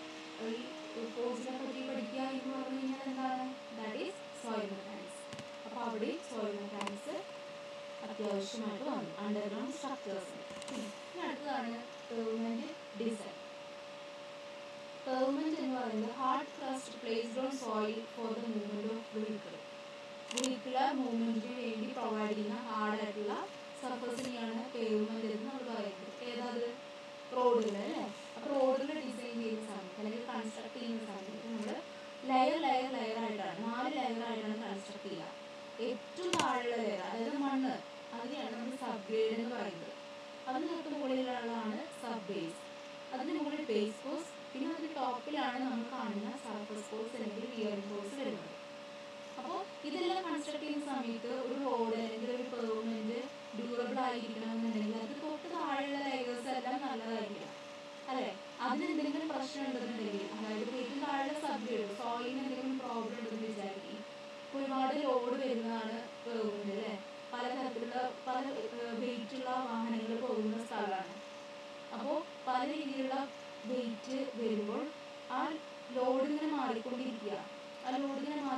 ഈ ഫോഴ്സിനെ പറ്റി പഠിക്കുക എന്ന് പറഞ്ഞു കഴിഞ്ഞാൽ എന്താണ് ദാറ്റ് ഈസ് സോയിൽ മെക്കാനിക്സ് അപ്പോൾ അവിടെയും സോയിൽ മെക്കാനിക്സ് അത്യാവശ്യമായിട്ട് വന്നു അണ്ടർഗ്രൗണ്ട് സ്ട്രക്ചേഴ്സ് ഇനി അടുത്തതാണ് പെർമനന്റ് ഡിസൈൻ പെർമനന്റ് എന്ന് പറയുന്നത് hard crust placed on soil for the movement of vehicle vehicular മൂവ്മെന്റിന് വേണ്ടി പ്രൊവൈഡ് ചെയ്യുന്ന ഹാർഡ് ആയിട്ടുള്ള സർഫസിനെയാണ് പേവ്മെന്റ് എന്ന് നമ്മൾ പറയുന്നത് ഏതാത് റോഡിൽ അല്ലേ അപ്പോൾ റോഡിൽ ഡിസൈൻ ചെയ്യുന്ന സമയത്ത് അല്ലെങ്കിൽ കൺസ്ട്രക്ട് ചെയ്യുന്ന സമയത്ത് നമ്മൾ ലെയർ ലെയർ ലെയർ ആയിട്ടാണ് നാല് ലെയർ ആയിട്ടാണ് കൺസ്ട്രക്ട് ചെയ്യുക ഏറ്റവും താഴെയുള്ള ലെയർ അതായത് മണ്ണ് അതിനെയാണ് നമ്മൾ സബ് ഗ്രേഡ് എന്ന് പറയുന്നത് അതിന് തൊട്ട് മുകളിലുള്ളതാണ് സബ് ബേസ് അതിന് മുകളിൽ ബേസ് കോഴ്സ് പിന്നെ അതിന് ടോപ്പിലാണ് നമ്മൾ കാണുന്ന സർഫസ് കോഴ്സ് അല്ലെങ്കിൽ വിയറിംഗ് കോഴ്സ് വരുന്നത് അപ്പോൾ ഇതെല്ലാം കൺസ്ട്രക്ട് ചെയ്യുന്ന സമയത്ത് ഒരു റോഡ് അല്ലെങ്കിൽ ഒരു പെർമനന്റ് ഡ്യൂറബിൾ ആയിരിക്കണം എന്നുണ്ടെങ്കിൽ അത് തൊട്ട് താഴെയുള്ള ലെയേഴ്സ് എല്ലാം നല്ലതായിരിക്കണം അല്ലേ അതിന് എന്തെങ്കിലും പ്രശ്നം ഉണ്ടെന്നുണ്ടെങ്കിൽ അതായത് ഇപ്പോൾ ഏറ്റവും താഴെ സബ്ഗ്രേഡ് സോയിലിന് എന്തെങ്കിലും പ്രോബ്ലം ഉണ്ടെന്ന് വിചാരിക്കും ഇപ്പോൾ ഒരുപാട് ലോഡ് വരുന്നതാണ് പെർമനന്റ് അല്ലേ പലതരത്തിലുള്ള പല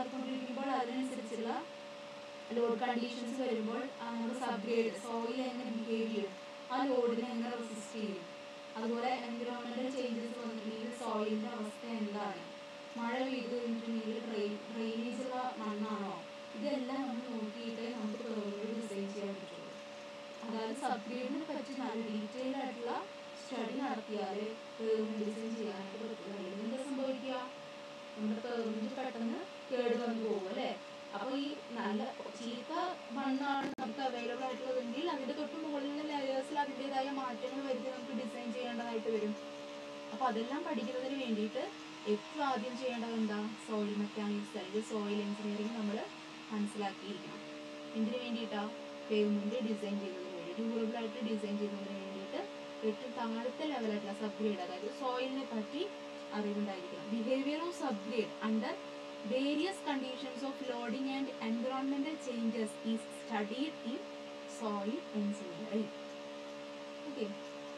നടത്തിക്കൊണ്ടിരിക്കുമ്പോൾ അതിനനുസരിച്ചുള്ള ലോഡ് കണ്ടീഷൻസ് വരുമ്പോൾ ആ നമ്മുടെ സബ്ഗ്രേഡ് സോയിൽ എങ്ങനെ ബിഹേവ് ചെയ്യും ആ ലോഡിനെ എങ്ങനെ റെസിസ്റ്റ് ചെയ്യും അതുപോലെ എൻവിറോൺമെന്റൽ ചേഞ്ചസ് വന്നിട്ടുണ്ടെങ്കിൽ സോയിലിന്റെ അവസ്ഥ എന്താണ് മഴ പെയ്തു കഴിഞ്ഞിട്ടുണ്ടെങ്കിൽ ഡ്രെയിൻ ഡ്രെയിനേജ് ഉള്ള മണ്ണാണോ ഇതെല്ലാം നമ്മൾ നോക്കിയിട്ടേ നമുക്ക് പേർമനന്റ് ഡിസൈൻ ചെയ്യാൻ പറ്റുള്ളൂ അതായത് സബ്ഗ്രേഡിനെ പറ്റി നല്ല ഡീറ്റെയിൽ ആയിട്ടുള്ള സ്റ്റഡി നടത്തിയാലേ പേർമനന്റ് ഡിസൈൻ ചെയ്യാനായിട്ട് പറ്റുള്ളൂ അല്ലെങ്കിൽ എന്താ സംഭവിക്കുക നമ്മുടെ പേർമനന്റ് പെട്ടെന്ന് കേട് വന്നു പോകും അല്ലേ അപ്പൊ ഈ നല്ല ചീത്ത മണ്ണാണ് നമുക്ക് അവൈലബിൾ ആയിട്ടുള്ളതെങ്കിൽ അതിന്റെ തൊട്ട് മുകളിലുള്ള ലെയേഴ്സിൽ അതിൻ്റെതായ മാറ്റങ്ങൾ വരുത്തി നമുക്ക് ഡിസൈൻ ചെയ്യേണ്ടതായിട്ട് വരും അപ്പൊ അതെല്ലാം പഠിക്കുന്നതിന് വേണ്ടിയിട്ട് ഏറ്റവും ആദ്യം ചെയ്യേണ്ടത് എന്താ സോയിൽ മെക്കാനിക്സ് അല്ലെങ്കിൽ സോയിൽ എഞ്ചിനീയറിംഗ് നമ്മൾ മനസ്സിലാക്കിയിരിക്കണം എന്തിനു വേണ്ടിയിട്ടാ പേയ്മെന്റ് ഡിസൈൻ ചെയ്യുന്നതിന് വേണ്ടി ഡ്യൂറബിൾ ആയിട്ട് ഡിസൈൻ ചെയ്യുന്നതിന് വേണ്ടിയിട്ട് ഏറ്റവും താഴത്തെ ലെവലായിട്ടുള്ള സബ്ഗ്രേഡ് അതായത് സോയിലിനെ പറ്റി അറിവുണ്ടായിരിക്കണം behaviour of subgrade under various conditions of loading and environmental changes is studied in soil engineering okay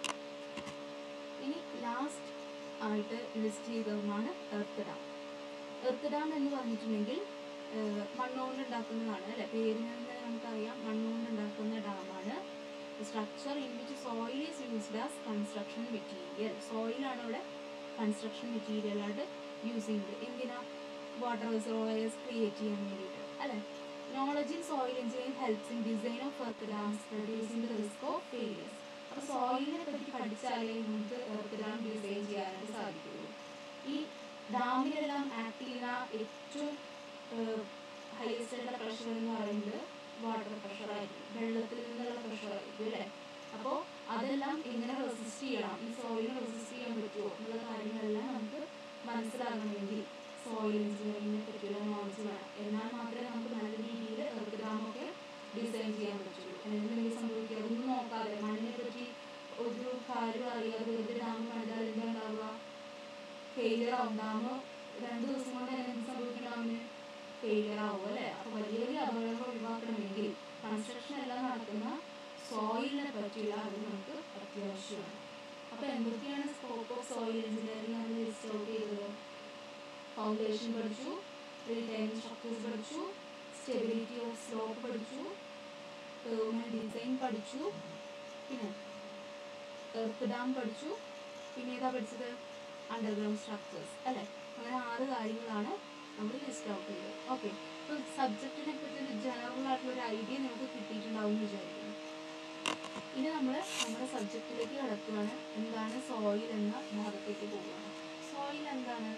ഇനി ലാസ്റ്റ് ആയിട്ട് ലിസ്റ്റ് ചെയ്തതുമാണ് എർത്ത് ഡാം എർത്ത് ഡാം എന്ന് പറഞ്ഞിട്ടുണ്ടെങ്കിൽ ഏഹ്, മണ്ണുകൊണ്ട് ഉണ്ടാക്കുന്നതാണ് അല്ലെ പേരിൽ നിന്ന് നമുക്കറിയാം മണ്ണുകൊണ്ട് ഉണ്ടാക്കുന്ന ഡാമാണ് structure in which soil is used as construction material സോയിലാണ് അവിടെ കൺസ്ട്രക്ഷൻ മെറ്റീരിയൽ ആയിട്ട് യൂസ് ചെയ്യുന്നത് എന്തിനാ വാട്ടർ റിസർവോയേഴ്സ് ക്രിയേറ്റ് ചെയ്യാൻ വേണ്ടിയിട്ട് അല്ലെ knowledge in soil engineering helps in design of earth dams reducing the risk of failures അപ്പോൾ സോയിലിനെ പറ്റി പഠിച്ചാലേ നമുക്ക് എർത്ത് ഡാം ഡിസൈൻ ചെയ്യാനായിട്ട് സാധിക്കുള്ളൂ ഈ ഡാമിലെല്ലാം ആക്ട് ചെയ്യുന്ന ഏറ്റവും ഹയസ്റ്റ് ആയിട്ടുള്ള പ്രഷർ എന്ന് പറയുന്നത് വാട്ടർ പ്രഷർ ആയിരിക്കും വെള്ളത്തിൽ നിന്നുള്ള പ്രഷർ ആയിരിക്കും അല്ലേ അപ്പോൾ അതെല്ലാം എങ്ങനെ റെസിസ്റ്റ് ചെയ്യണം ഈ സോയിലിനെ റെസിസ്റ്റ് ചെയ്യാൻ പറ്റുമോ എന്നുള്ള കാര്യങ്ങളെല്ലാം നമുക്ക് മനസ്സിലാകണമെങ്കിൽ സോയിൽ എഞ്ചിനീയറിംഗിനെ പറ്റിയുള്ള നോളജ് വേണം എന്നാൽ മാത്രമേ നമുക്ക് നല്ല രീതിയിൽ എർത്ത് ഡാമൊക്കെ ഡിസൈൻ ചെയ്യാൻ പറ്റുള്ളൂ അല്ലെങ്കിൽ എന്തെങ്കിലും സംഭവിക്കുക അതൊന്നും നോക്കാതെ മണ്ണിനെ പറ്റി ഒരു കാര്യം അറിയാതെ വെറുതെ ഡാം പണിതാൽ എന്താ ഉണ്ടാവുക ഫെയിലിയർ ആവും ഡാം രണ്ട് ദിവസം കൊണ്ട് തന്നെ എന്ത് സംഭവിക്കും ഡാമിന് ഫെയിലിയർ ആവും അല്ലേ അപ്പൊ വലിയ വലിയ അപകടങ്ങൾ ഒഴിവാക്കണമെങ്കിൽ കൺസ്ട്രക്ഷൻ എല്ലാം നടക്കുന്ന സോയിലിനെ പറ്റിയുള്ള അറിവ് നമുക്ക് അത്യാവശ്യമാണ് അപ്പൊ എന്തൊക്കെയാണ് സ്കോപ്പ് ഓഫ് സോയിൽ എഞ്ചിനീയറിംഗ് നമ്മൾ ലിസ്റ്റ് ഔട്ട് ചെയ്തത് ഫൗണ്ടേഷൻ പഠിച്ചു റിട്ടൈനിങ് സ്ട്രക്ചേഴ്സ് പഠിച്ചു സ്റ്റെബിലിറ്റി ഓഫ് സ്ലോപ്പ് പഠിച്ചു പെർമനന്റ് ഡിസൈൻ പഠിച്ചു പിന്നെ എർത്ത് ഡാം പഠിച്ചു പിന്നെ ഏതാ പഠിച്ചത് അണ്ടർഗ്രൗണ്ട് സ്ട്രക്ചേഴ്സ് അല്ലേ അങ്ങനെ ആറ് കാര്യങ്ങളാണ് നമ്മൾ ലിസ്റ്റ് ഔട്ട് ചെയ്തത് ഓക്കെ അപ്പോൾ സബ്ജക്റ്റിനെ പറ്റി ഒരു ജനറൽ ആയിട്ടുള്ള ഒരു ഐഡിയ നിങ്ങൾക്ക് കിട്ടിയിട്ടുണ്ടാവും എന്ന് വിചാരിക്കുന്നു ഇനി നമ്മൾ നമ്മുടെ സബ്ജക്റ്റിലേക്ക് കിടക്കുകയാണ് എന്താണ് സോയിൽ എന്ന ഭാഗത്തേക്ക് പോവുകയാണ് സോയിൽ എന്താണ്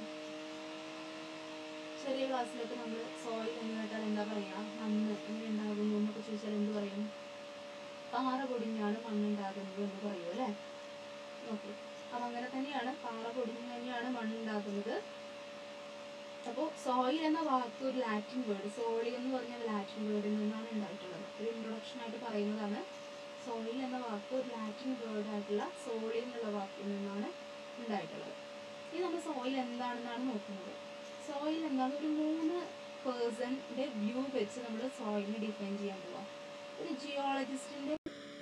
ചെറിയ ക്ലാസ്സിലൊക്കെ നമ്മൾ സോയിൽ എന്ന് കേട്ടാൽ എന്താ പറയുക മണ്ണ് എങ്ങനെ ഉണ്ടാകുന്നു എന്നൊക്കെ ചോദിച്ചാൽ എന്ത് പറയും പാറ പൊടിഞ്ഞാണ് മണ്ണുണ്ടാകുന്നത് എന്ന് പറയും അല്ലേ ഓക്കെ അപ്പം അങ്ങനെ തന്നെയാണ് പാറ പൊടിഞ്ഞ് തന്നെയാണ് മണ്ണുണ്ടാകുന്നത് അപ്പോൾ സോയിൽ എന്ന വാക്ക് ഒരു ലാറ്റിൻ വേർഡ് സോളി എന്ന് പറഞ്ഞ ലാറ്റിൻ വേർഡിൽ നിന്നാണ് ഉണ്ടായിട്ടുള്ളത് ഒരു ഇൻട്രൊഡക്ഷൻ ആയിട്ട് പറയുന്നതാണ് സോയിൽ എന്ന വാക്ക് ഒരു ലാറ്റിൻ വേർഡ് ആയിട്ടുള്ള സോളി എന്നുള്ള വാക്കിൽ നിന്നാണ് ഉണ്ടായിട്ടുള്ളത് ഇനി നമ്മൾ സോയിൽ എന്താണെന്നാണ് നോക്കുന്നത് സോയിൽ എന്താണ് ഒരു മൂന്ന് പേഴ്സണിന്റെ വ്യൂ വെച്ച് നമ്മൾ സോയിലിനെ ഡിഫൈൻ ചെയ്യാൻ പോവാം ഒരു ജിയോളജിസ്റ്റിന്റെ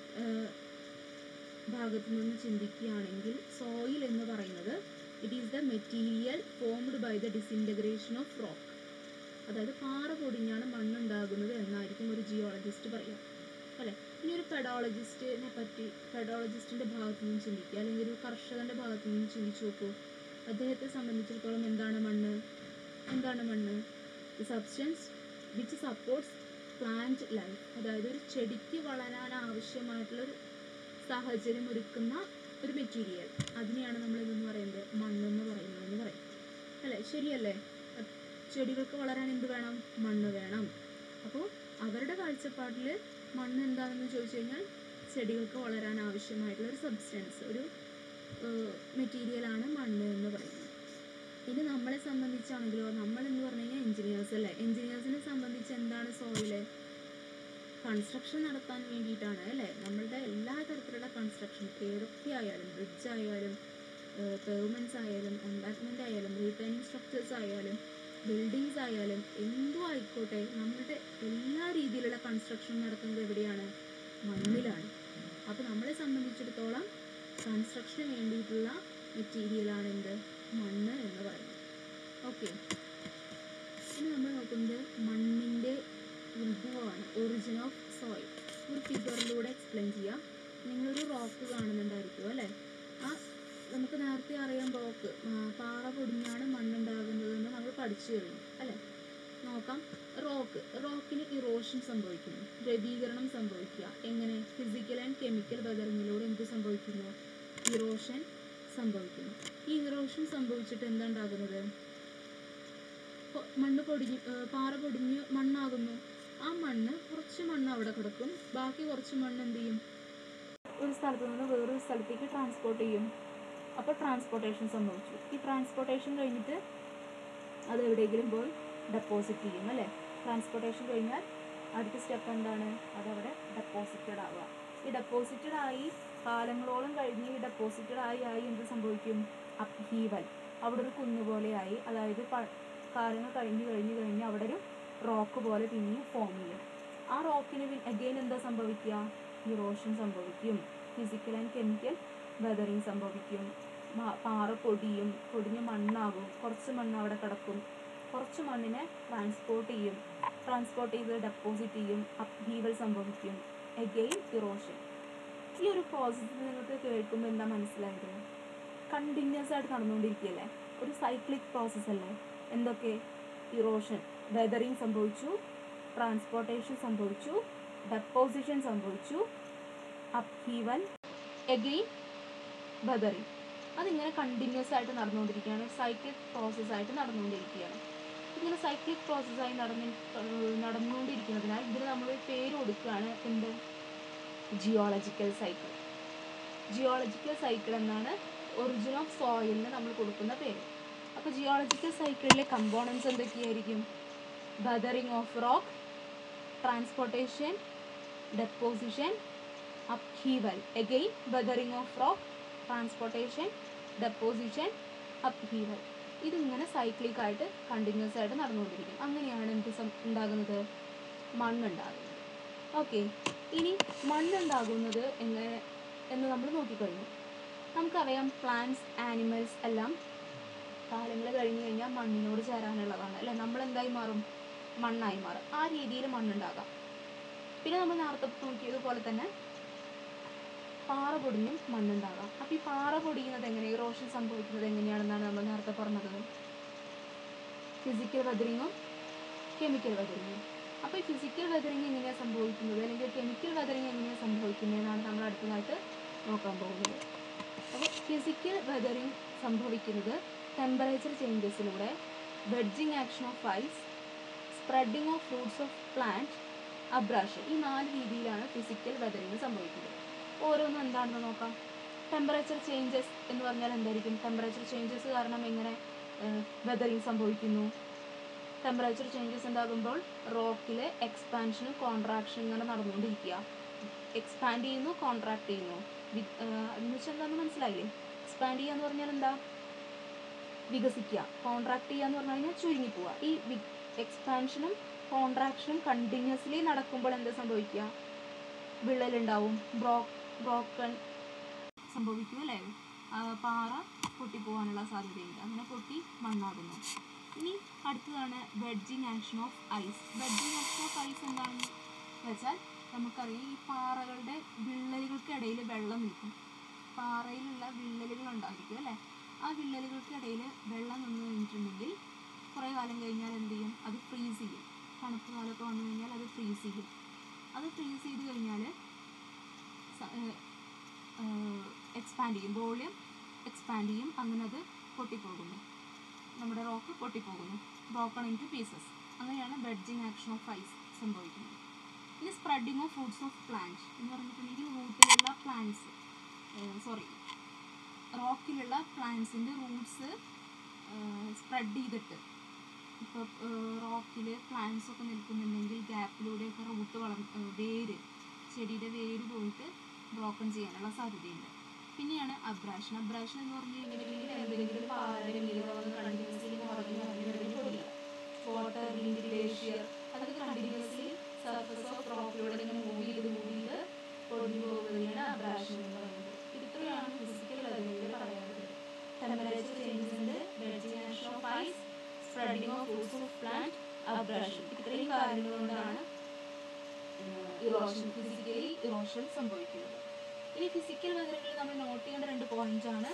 ഭാഗത്തു നിന്ന് ചിന്തിക്കുകയാണെങ്കിൽ സോയിൽ എന്ന് പറയുന്നത് it is the material formed by the disintegration of rock അതായത് പാറ പൊടിഞ്ഞാണ് മണ്ണുണ്ടാകുന്നത് എന്നായിരിക്കും ഒരു ജിയോളജിസ്റ്റ് പറയുക അല്ലെ ഇനി ഒരു പെഡോളജിസ്റ്റിനെ പറ്റി പെഡോളജിസ്റ്റിന്റെ ഭാഗത്തു നിന്ന് ചിന്തിക്കുക അല്ലെങ്കിൽ ഒരു കർഷകന്റെ ഭാഗത്തു നിന്ന് ചിന്തിച്ചു നോക്കൂ അദ്ദേഹത്തെ സംബന്ധിച്ചിടത്തോളം എന്താണ് മണ്ണ് എന്താണ് മണ്ണ് the substance which supports plant life അതായത് ഒരു ചെടിക്ക് വളരാൻ ആവശ്യമായിട്ടുള്ള ഒരു സാഹചര്യം ഒരുക്കുന്ന ഒരു മെറ്റീരിയൽ അതിനെയാണ് നമ്മൾ ഇതെന്ന് പറയുന്നത് മണ്ണെന്ന് പറയുന്നതെന്ന് പറയും അല്ലേ ശരിയല്ലേ അഹ് ചെടികൾക്ക് വളരാൻ എന്ത് വേണം മണ്ണ് വേണം അപ്പോൾ അവരുടെ കാഴ്ചപ്പാടിൽ മണ്ണ് എന്താണെന്ന് ചോദിച്ചു കഴിഞ്ഞാൽ ചെടികൾക്ക് വളരാൻ ആവശ്യമായിട്ടുള്ള ഒരു സബ്സ്റ്റൻസ് ഒരു മെറ്റീരിയലാണ് മണ്ണ് എന്ന് പറയുന്നത് ഇനി നമ്മളെ സംബന്ധിച്ചാണെങ്കിലോ നമ്മൾ എന്ന് പറഞ്ഞു കഴിഞ്ഞാൽ എഞ്ചിനീയേഴ്സ് അല്ലേ എഞ്ചിനീയേഴ്സിനെ സംബന്ധിച്ച് എന്താണ് സോയില് കൺസ്ട്രക്ഷൻ നടത്താൻ വേണ്ടിയിട്ടാണ് അല്ലേ നമ്മളുടെ എല്ലാ തരത്തിലുള്ള കൺസ്ട്രക്ഷൻ ഏതൊക്കെ ആയാലും ബ്രിഡ്ജ് ആയാലും പെർമെൻറ്റ്സ് ആയാലും എംബാക്ക്മെൻ്റ് ആയാലും റീറ്റേണിംഗ് സ്ട്രക്ചേഴ്സ് ആയാലും ബിൽഡിങ്സ് ആയാലും എന്തും ആയിക്കോട്ടെ നമ്മളുടെ എല്ലാ രീതിയിലുള്ള കൺസ്ട്രക്ഷൻ നടക്കുന്നത് എവിടെയാണ് മണ്ണിലാണ് അപ്പോൾ നമ്മളെ സംബന്ധിച്ചിടത്തോളം കൺസ്ട്രക്ഷന് വേണ്ടിയിട്ടുള്ള മെറ്റീരിയലാണ് എന്ത് മണ്ണ് എന്ന് പറയുന്നത് ഓക്കെ ഇനി നമ്മൾ നോക്കുന്നത് പഠിച്ചു കഴിഞ്ഞു അല്ലേ നോക്കാം റോക്ക് റോക്കിന് ഇറോഷൻ സംഭവിക്കുന്നു ദ്രവീകരണം സംഭവിക്കുക എങ്ങനെ ഫിസിക്കൽ ആൻഡ് കെമിക്കൽ ബദറിങ്ങിലൂടെ എന്ത് സംഭവിക്കുന്നു ഇറോഷൻ സംഭവിക്കുന്നു ഈ ഇറോഷൻ സംഭവിച്ചിട്ട് എന്താ ഉണ്ടാകുന്നത് പൊ- മണ്ണ് പൊടിഞ്ഞ് ഏർ പാറ പൊടിഞ്ഞ് മണ്ണാകുന്നു ആ മണ്ണ് കുറച്ച് മണ്ണ് അവിടെ കിടക്കും ബാക്കി കുറച്ച് മണ്ണ് എന്ത് ചെയ്യും ഒരു സ്ഥലത്ത് നിന്ന് വേറൊരു സ്ഥലത്തേക്ക് ട്രാൻസ്പോർട്ട് ചെയ്യും അപ്പോൾ ട്രാൻസ്പോർട്ടേഷൻ സംഭവിച്ചു ഈ ട്രാൻസ്പോർട്ടേഷൻ കഴിഞ്ഞിട്ട് അത് എവിടെയെങ്കിലും പോയി ഡെപ്പോസിറ്റ് ചെയ്യും അല്ലേ ട്രാൻസ്പോർട്ടേഷൻ കഴിഞ്ഞാൽ അടുത്ത സ്റ്റെപ്പ് എന്താണ് അതവിടെ ഡെപ്പോസിറ്റഡ് ആവുക ഈ ഡെപ്പോസിറ്റഡ് ആയി കാലങ്ങളോളം കഴിഞ്ഞ് ഈ ഡെപ്പോസിറ്റഡ് ആയി ആയി എന്ത് സംഭവിക്കും അപ്ഹീവൽ അവിടെ ഒരു കുന്ന് പോലെയായി അതായത് പ- കാലങ്ങൾ കഴിഞ്ഞ് കഴിഞ്ഞ് കഴിഞ്ഞ് അവിടെ ഒരു റോക്ക് പോലെ പിന്നെയും ഫോം ചെയ്യും ആ റോക്കിന് അഗെയിൻ എന്താ സംഭവിക്കുക ഇറോഷൻ സംഭവിക്കും ഫിസിക്കൽ ആൻഡ് കെമിക്കൽ വെതറിങ് സംഭവിക്കും മ- പാറ പൊടിയും പൊടിഞ്ഞ മണ്ണാകും കുറച്ച് മണ്ണ് അവിടെ കിടക്കും കുറച്ച് മണ്ണിനെ ട്രാൻസ്പോർട്ട് ചെയ്യും ട്രാൻസ്പോർട്ട് ചെയ്ത് ഡെപ്പോസിറ്റ് ചെയ്യും അപ്ഹീവൽ സംഭവിക്കും എഗെയിൻ ഇറോഷൻ ഈ ഒരു പ്രോസസ്സ് നിങ്ങൾക്ക് കേൾക്കുമ്പോൾ എന്താ മനസ്സിലായത് കണ്ടിന്യൂസ് ആയിട്ട് നടന്നുകൊണ്ടിരിക്കുകയല്ലേ ഒരു സൈക്ലിക് പ്രോസസ്സ് അല്ലേ എന്തൊക്കെ ഇറോഷൻ വെതറിങ് സംഭവിച്ചു ട്രാൻസ്പോർട്ടേഷൻ സംഭവിച്ചു ഡെപ്പോസിഷൻ സംഭവിച്ചു അപ്ഹീവൽ എഗെയിൻ വെതറിങ് അതിങ്ങനെ കണ്ടിന്യൂസ് ആയിട്ട് നടന്നുകൊണ്ടിരിക്കുകയാണ് സൈക്ലിക് പ്രോസസ്സ് ആയിട്ട് നടന്നുകൊണ്ടിരിക്കുകയാണ് ഇങ്ങനെ സൈക്ലിക് പ്രോസസ്സായി നടന്ന് ഏർ നടന്നുകൊണ്ടിരിക്കുന്നതിനാൽ ഇതിന് നമ്മൾ പേര് കൊടുക്കുകയാണ് എന്ത് ജിയോളജിക്കൽ സൈക്കിൾ ജിയോളജിക്കൽ സൈക്കിൾ എന്നാണ് ഒറിജിൻ ഓഫ് സോയിലിന് നമ്മൾ കൊടുക്കുന്ന പേര് അപ്പോൾ ജിയോളജിക്കൽ സൈക്കിളിലെ കമ്പോണൻസ് എന്തൊക്കെയായിരിക്കും weathering of rock transportation deposition upheaval again weathering of rock transportation deposition upheaval ഇതിങ്ങനെ സൈക്ലിക് ആയിട്ട് കണ്ടിന്യൂസ് ആയിട്ട് നടന്നുകൊണ്ടിരിക്കും അങ്ങനെയാണ് എന്ത് സം- ഉണ്ടാകുന്നത് മണ്ണുണ്ടാകുന്നത് ഓക്കെ ഇനി മണ്ണുണ്ടാകുന്നത് എങ്ങനെ എന്ന് നമ്മൾ നോക്കിക്കഴിഞ്ഞു നമുക്കറിയാം പ്ലാന്റ്സ് ആനിമൽസ് എല്ലാം കാലങ്ങൾ കഴിഞ്ഞ് കഴിഞ്ഞാൽ മണ്ണിനോട് ചേരാനുള്ളതാണ് അല്ലേ നമ്മൾ എന്തായി മാറും മണ്ണായി മാറും ആ രീതിയിൽ മണ്ണുണ്ടാകാം പിന്നെ നമ്മൾ നേരത്തെ നോക്കിയതുപോലെ തന്നെ പാറ പൊടിഞ്ഞും മണ്ണുണ്ടാകാം അപ്പോൾ ഈ പാറ പൊടിയുന്നത് എങ്ങനെ ഇറോഷൻ സംഭവിക്കുന്നത് എങ്ങനെയാണെന്നാണ് നമ്മൾ നേരത്തെ പറഞ്ഞത് ഫിസിക്കൽ വെതറിങ്ങും കെമിക്കൽ വെതറിങ്ങും അപ്പോൾ ഈ ഫിസിക്കൽ വെതറിങ് എങ്ങനെയാണ് സംഭവിക്കുന്നത് അല്ലെങ്കിൽ കെമിക്കൽ വെതറിങ് എങ്ങനെയാണ് സംഭവിക്കുന്നതെന്നാണ് നമ്മൾ അടുത്തതായിട്ട് നോക്കാൻ പോകുന്നത് അപ്പോൾ ഫിസിക്കൽ വെതറിങ് സംഭവിക്കുന്നത് ടെമ്പറേച്ചർ ചേഞ്ചസിലൂടെ wedging action of ice spreading of fruits of plant abrasion ഈ നാല് രീതിയിലാണ് ഫിസിക്കൽ വെതറിങ് സംഭവിക്കുന്നത് ഓരോന്നും എന്താണെന്ന് നോക്കാം ടെമ്പറേച്ചർ ചേഞ്ചസ് എന്ന് പറഞ്ഞാൽ എന്തായിരിക്കും ടെമ്പറേച്ചർ ചേഞ്ചസ് കാരണം എങ്ങനെ വെതറിങ് സംഭവിക്കുന്നു ടെമ്പറേച്ചർ ചേഞ്ചസ് ഉണ്ടാകുമ്പോൾ റോക്കിൽ എക്സ്പാൻഷനും കോൺട്രാക്ഷനും ഇങ്ങനെ നടന്നുകൊണ്ടിരിക്കുക എക്സ്പാൻഡ് ചെയ്യുന്നു കോൺട്രാക്ട് ചെയ്യുന്നു വി- ഏർ എന്ന് വെച്ചാൽ എന്താണെന്ന് മനസ്സിലായില്ലേ എക്സ്പാൻഡ് ചെയ്യുക എന്ന് പറഞ്ഞാൽ എന്താ വികസിക്കുക കോൺട്രാക്ട് ചെയ്യുക എന്ന് പറഞ്ഞു കഴിഞ്ഞാൽ ചുരുങ്ങി പോവുക ഈ എക്സ്പാൻഷനും കോൺട്രാക്ഷനും കണ്ടിന്യൂസ്ലി നടക്കുമ്പോൾ എന്താ സംഭവിക്കുക വിള്ളലുണ്ടാവും ബ്രോ ബ്രോക്കൺ സംഭവിക്കും അല്ലേ ആ, പാറ പൊട്ടിപ്പോവാനുള്ള സാധ്യതയുണ്ട് അങ്ങനെ പൊട്ടി മണ്ണാകുന്നു ഇനി അടുത്തതാണ് wedging action of ice wedging action of ice എന്താണെന്ന് വെച്ചാൽ നമുക്കറിയാം ഈ പാറകളുടെ വിള്ളലുകൾക്കിടയിൽ വെള്ളം നിൽക്കും പാറയിലുള്ള വിള്ളലുകൾ ഉണ്ടായിരിക്കും അല്ലേ ആ വിള്ളലുകൾക്കിടയിൽ വെള്ളം നിന്ന് കഴിഞ്ഞിട്ടുണ്ടെങ്കിൽ കുറേ കാലം കഴിഞ്ഞാൽ എന്ത് ചെയ്യും അത് ഫ്രീസ് ചെയ്യും തണുപ്പ് കാലമൊക്കെ വന്നു കഴിഞ്ഞാൽ അത് ഫ്രീസ് ചെയ്യും അത് ഫ്രീസ് ചെയ്ത് കഴിഞ്ഞാൽ എക്സ്പാൻഡ് ചെയ്യും വോളിയം എക്സ്പാൻഡ് ചെയ്യും അങ്ങനെ അത് പൊട്ടിപ്പോകുന്നു നമ്മുടെ റോക്ക് പൊട്ടിപ്പോകുന്നു ബ്രോക്കൺ ഇൻ ടു പീസസ് അങ്ങനെയാണ് ബെഡ്ജിങ് ആക്ഷൻ ഓഫ് ഐസ് സംഭവിക്കുന്നത് ഇനി spreading of fruits of plant എന്ന് പറഞ്ഞിട്ടുണ്ടെങ്കിൽ റൂട്ടിലുള്ള പ്ലാന്റ്സ് സോറി റോക്കിലുള്ള പ്ലാന്റ്സിൻ്റെ റൂട്ട്സ് സ്പ്രെഡ് ചെയ്തിട്ട് ഇപ്പോൾ റോക്കിൽ പ്ലാന്റ്സ് ഒക്കെ നിൽക്കുന്നുണ്ടെങ്കിൽ ഗ്യാപ്പിലൂടെയൊക്കെ റൂട്ട് വളർ ഏർ വേര് ചെടിയുടെ വേര് പോയിട്ട് ബ്രോക്കൺ ചെയ്യാനുള്ള സാധ്യതയുണ്ട് പിന്നെയാണ് അബ്രാഷൻ അബ്രാഷൻ എന്ന് പറഞ്ഞു കഴിഞ്ഞിട്ടുണ്ടെങ്കിൽ എന്തെങ്കിലും പാറയുടെ മീതെ വന്ന് കണ്ടിന്യൂസ്ലി മറിഞ്ഞ് മറിഞ്ഞ് വരുന്ന പൊടിയ വാട്ടർ ലിങ്ക് ഗ്ലേഷ്യർ അതൊക്കെ കണ്ടിന്യൂസ്ലി സർഫസ് ഓഫ് റോക്കിലൂടെ ഇങ്ങനെ മൂവ് ചെയ്ത് മൂവ് ചെയ്ത് പൊടിഞ്ഞു പോകുന്നതിനാണ് അബ്രാഷൻ എന്ന് പറയുന്നത് ഇത്രയാണ് ഫിസിക്കൽ വെതറിങ്ങിൽ പറയാനുള്ളത് ടെമ്പറേച്ചർ ചേഞ്ചസിന്റെ wedging action of ice spreading of fruits of plant abrasion ഇത്രയും കാര്യങ്ങൾ കൊണ്ടാണ് ഇറോഷൻ ഫിസിക്കലി ഇറോഷൻ സംഭവിക്കുന്നത് ഇനി ഫിസിക്കൽ വെതറുകളിൽ നമ്മൾ നോട്ട് ചെയ്യേണ്ട രണ്ട് പോയിന്റ്സ് ആണ്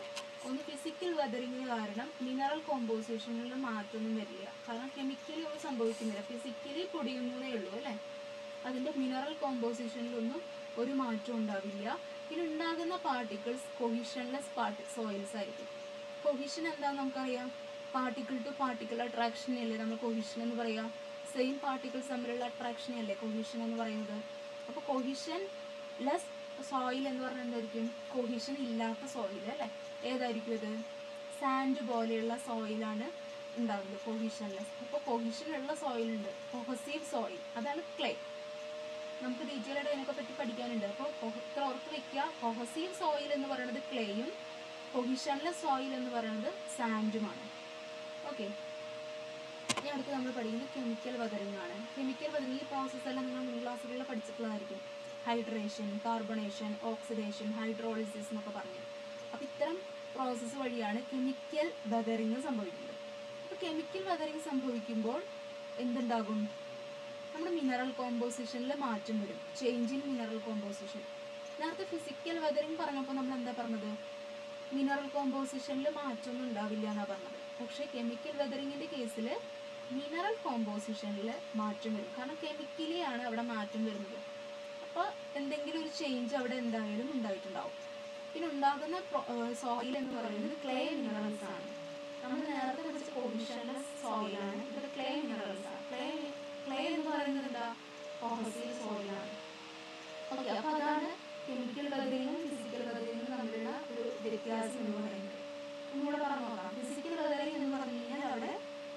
ഒന്ന് ഫിസിക്കൽ വെതറിങ്ങിന് കാരണം മിനറൽ കോമ്പോസിഷനിൽ മാറ്റമൊന്നും വരില്ല കാരണം കെമിക്കലി ഒന്നും സംഭവിക്കുന്നില്ല ഫിസിക്കലി പൊടിയുന്നതേ ഉള്ളൂ അല്ലേ അതിൻ്റെ മിനറൽ കോമ്പോസിഷനിലൊന്നും ഒരു മാറ്റവും ഉണ്ടാവില്ല പിന്നെ ഉണ്ടാകുന്ന പാർട്ടിക്കിൾസ് കൊഹിഷൻലെസ് പാർട്ടി സോയിൽസ് ആയിരിക്കും കൊഹിഷൻ എന്താണെന്ന് നമുക്കറിയാം പാർട്ടിക്കിൾ ടു പാർട്ടിക്കിൾ അട്രാക്ഷൻ അല്ലേ നമ്മൾ കൊഹിഷൻ എന്ന് പറയാം സെയിം പാർട്ടിക്കിൾസ് തമ്മിലുള്ള അട്രാക്ഷൻ അല്ലേ കൊഹിഷൻ എന്ന് പറയുന്നത് അപ്പോൾ കൊഹിഷൻ ലെസ് സോയിൽ എന്ന് പറഞ്ഞാൽ എന്തായിരിക്കും കൊഹിഷൻ ഇല്ലാത്ത സോയിൽ അല്ലേ ഏതായിരിക്കും ഇത് സാൻഡ് പോലെയുള്ള സോയിലാണ് ഉണ്ടാവുന്നത് കൊഹിഷൻലെസ് അപ്പോൾ കൊഹിഷനുള്ള സോയിൽ ഉണ്ട് കൊഹസീവ് സോയിൽ അതാണ് ക്ലേ നമുക്ക് ഡീറ്റെയിൽ ആയിട്ട് അതിനൊക്കെ പറ്റി പഠിക്കാനുണ്ട് അപ്പോൾ ഇത്ര ഓർത്ത് വെക്കുക കൊഹസീവ് സോയിൽ എന്ന് പറയുന്നത് ക്ലേയും കൊഹിഷൻലെസ് സോയിൽ എന്ന് പറയുന്നത് സാൻഡുമാണ് ഓക്കെ ഇനി അടുത്ത് നമ്മൾ പഠിക്കുന്നത് കെമിക്കൽ വെതറിംഗ് ആണ് കെമിക്കൽ വെതറിംഗ് ഈ പ്രോസസ്സ് എല്ലാം നിങ്ങൾ മുൻ ക്ലാസ്സുകളിൽ പഠിച്ചിട്ടുള്ളതായിരിക്കും ഹൈഡ്രേഷൻ കാർബണേഷൻ ഓക്സിഡേഷൻ ഹൈഡ്രോളിസിസ് എന്നൊക്കെ പറഞ്ഞു അപ്പോൾ ഇത്തരം പ്രോസസ്സ് വഴിയാണ് കെമിക്കൽ വെതറിംഗ് സംഭവിക്കുന്നത് അപ്പോൾ കെമിക്കൽ വെതറിംഗ് സംഭവിക്കുമ്പോൾ എന്തുണ്ടാകും നമ്മുടെ മിനറൽ കോമ്പോസിഷനിൽ മാറ്റം വരും ചേഞ്ച് ഇൻ മിനറൽ കോമ്പോസിഷൻ നേരത്തെ ഫിസിക്കൽ വെതറിംഗ് പറഞ്ഞപ്പോൾ നമ്മൾ എന്താ പറഞ്ഞത് മിനറൽ കോമ്പോസിഷനിൽ മാറ്റമൊന്നും ഉണ്ടാവില്ല എന്നാണ് പറഞ്ഞത് പക്ഷേ കെമിക്കൽ വെതറിങ്ങിൻ്റെ കേസിൽ മിനറൽ കോമ്പോസിഷനിൽ മാറ്റം വരും കാരണം കെമിക്കലി ആണ് അവിടെ മാറ്റം വരുന്നത് അപ്പോൾ എന്തെങ്കിലും ഒരു ചേഞ്ച് അവിടെ എന്തായാലും ഉണ്ടായിട്ടുണ്ടാവും പിന്നെ ഉണ്ടാകുന്ന സോയിൽ എന്ന് പറയുന്നത് ക്ലേ മിനറൽസ് ആണ് നമ്മൾ നേരത്തെ പഠിച്ച പൊസിഷൻലെസ് സോയിലാണ് ഇത് ക്ലേ മിനറൽസ് ആണ് ക്ലേ ക്ലേ എന്ന് പറയുന്നത് എന്താ പോസിറ്റീവ് സോയിലാണ് ഓക്കെ അപ്പോൾ അതാണ് കെമിക്കൽ വെതറിങ്ങും ഫിസിക്കൽ വെതറിങ്ങും തമ്മിലുള്ള ഒരു വ്യത്യാസം എന്ന് പറയുന്നത് ഒന്നുകൂടെ പറഞ്ഞു നോക്കാം ഫിസിക്കൽ വെതറിങ് എന്ന് പറഞ്ഞു കഴിഞ്ഞാൽ അവിടെ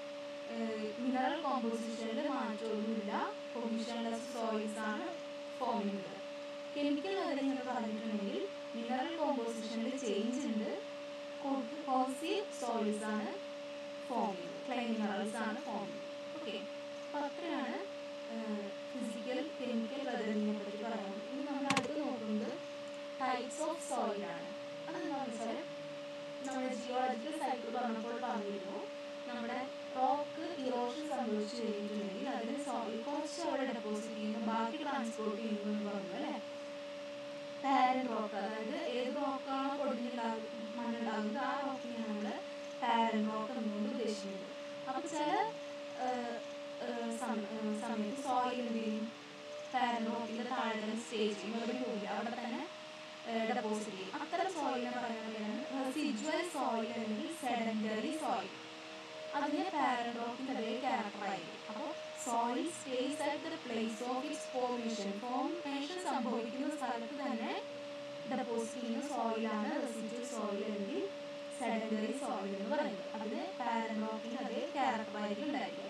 മിനറൽ കോമ്പോസിഷനിൽ മാറ്റമൊന്നുമില്ല പൊസിഷൻലെസ് സോയിൽസ് ആണ് ഫോം ചെയ്യുന്നത് കെമിക്കൽ വെതറിങ് എന്ന് പറഞ്ഞിട്ടുണ്ടെങ്കിൽ മിനറൽ കോമ്പോസിഷനിൽ ചേഞ്ച് ഉണ്ട് പോസിറ്റീവ് സോയിൽസ് ആണ് ഫോം ചെയ്യുന്നത് ക്ലേ മിനറൽസ് ആണ് ഫോം ചെയ്യുന്നത് ഓക്കെ അപ്പോൾ അത്രയാണ് ഫിസിക്കൽ കെമിക്കൽ വെതറിങ്ങിനെ പറ്റി പറയുന്നത് ഇനി നമ്മൾ അടുത്ത് നോക്കുന്നത് ടൈപ്സ് ഓഫ് സോയിലാണ് അതെന്താണെന്ന് വെച്ചാൽ നമ്മുടെ ജിയോളജിക്കൽ സൈക്കിൾ പറഞ്ഞപ്പോൾ പറഞ്ഞിരുന്നു നമ്മുടെ റോക്ക് ഇറോഷൻ സംഭവിച്ചു കഴിഞ്ഞിട്ടുണ്ടെങ്കിൽ അതിന് സോയിൽ കുറച്ച് അവിടെ ഡെപ്പോസിറ്റ് ചെയ്യുന്നു ബാക്കി ട്രാൻസ്പോർട്ട് ചെയ്യുന്നു എന്ന് പറഞ്ഞു അല്ലേ പാരൻ റോക്ക് അതായത് ഏത് റോക്കാണോ പൊടിഞ്ഞുണ്ടാകും മണ്ണുണ്ടാകുന്നത് ആ റോക്കിനെയാണ് നമ്മൾ പാരൻ റോക്ക് എന്നുകൊണ്ട് ഉദ്ദേശിക്കുന്നത് അപ്പോൾ ചില സമയത്ത് സോയിൽ എന്ത് ചെയ്യും പാരൻ റോക്കിൻ്റെ താഴെ തന്നെ സ്റ്റേ ചെയ്യും എവിടെ പോകില്ല അവിടെ തന്നെ ഡെപ്പോസിറ്റ് ചെയ്യും അത്തരം സോയിലിനെ പറയുന്നതാണ് റെസിജ്വൽ സോയിൽ അല്ലെങ്കിൽ സെഡൻഡറി സോയിൽ അതിന് പാരൻ റോക്കിൻ്റെ അതേ ക്യാരക്ടറായിരിക്കും അപ്പോൾ soil stays at the place of its formation formation സംഭവിക്കുന്ന സ്ഥലത്ത് തന്നെ ഡെപ്പോസിറ്റ് ചെയ്യുന്ന സോയിലാണ് റെസിജ്വൽ സോയിൽ അല്ലെങ്കിൽ സെഡൻഡറി സോയിൽ എന്ന് പറയുന്നത് അതിന് പാരൻ റോക്കിൻ്റെ അതേ ക്യാരക്ടറായിരിക്കും ഉണ്ടായിരിക്കുക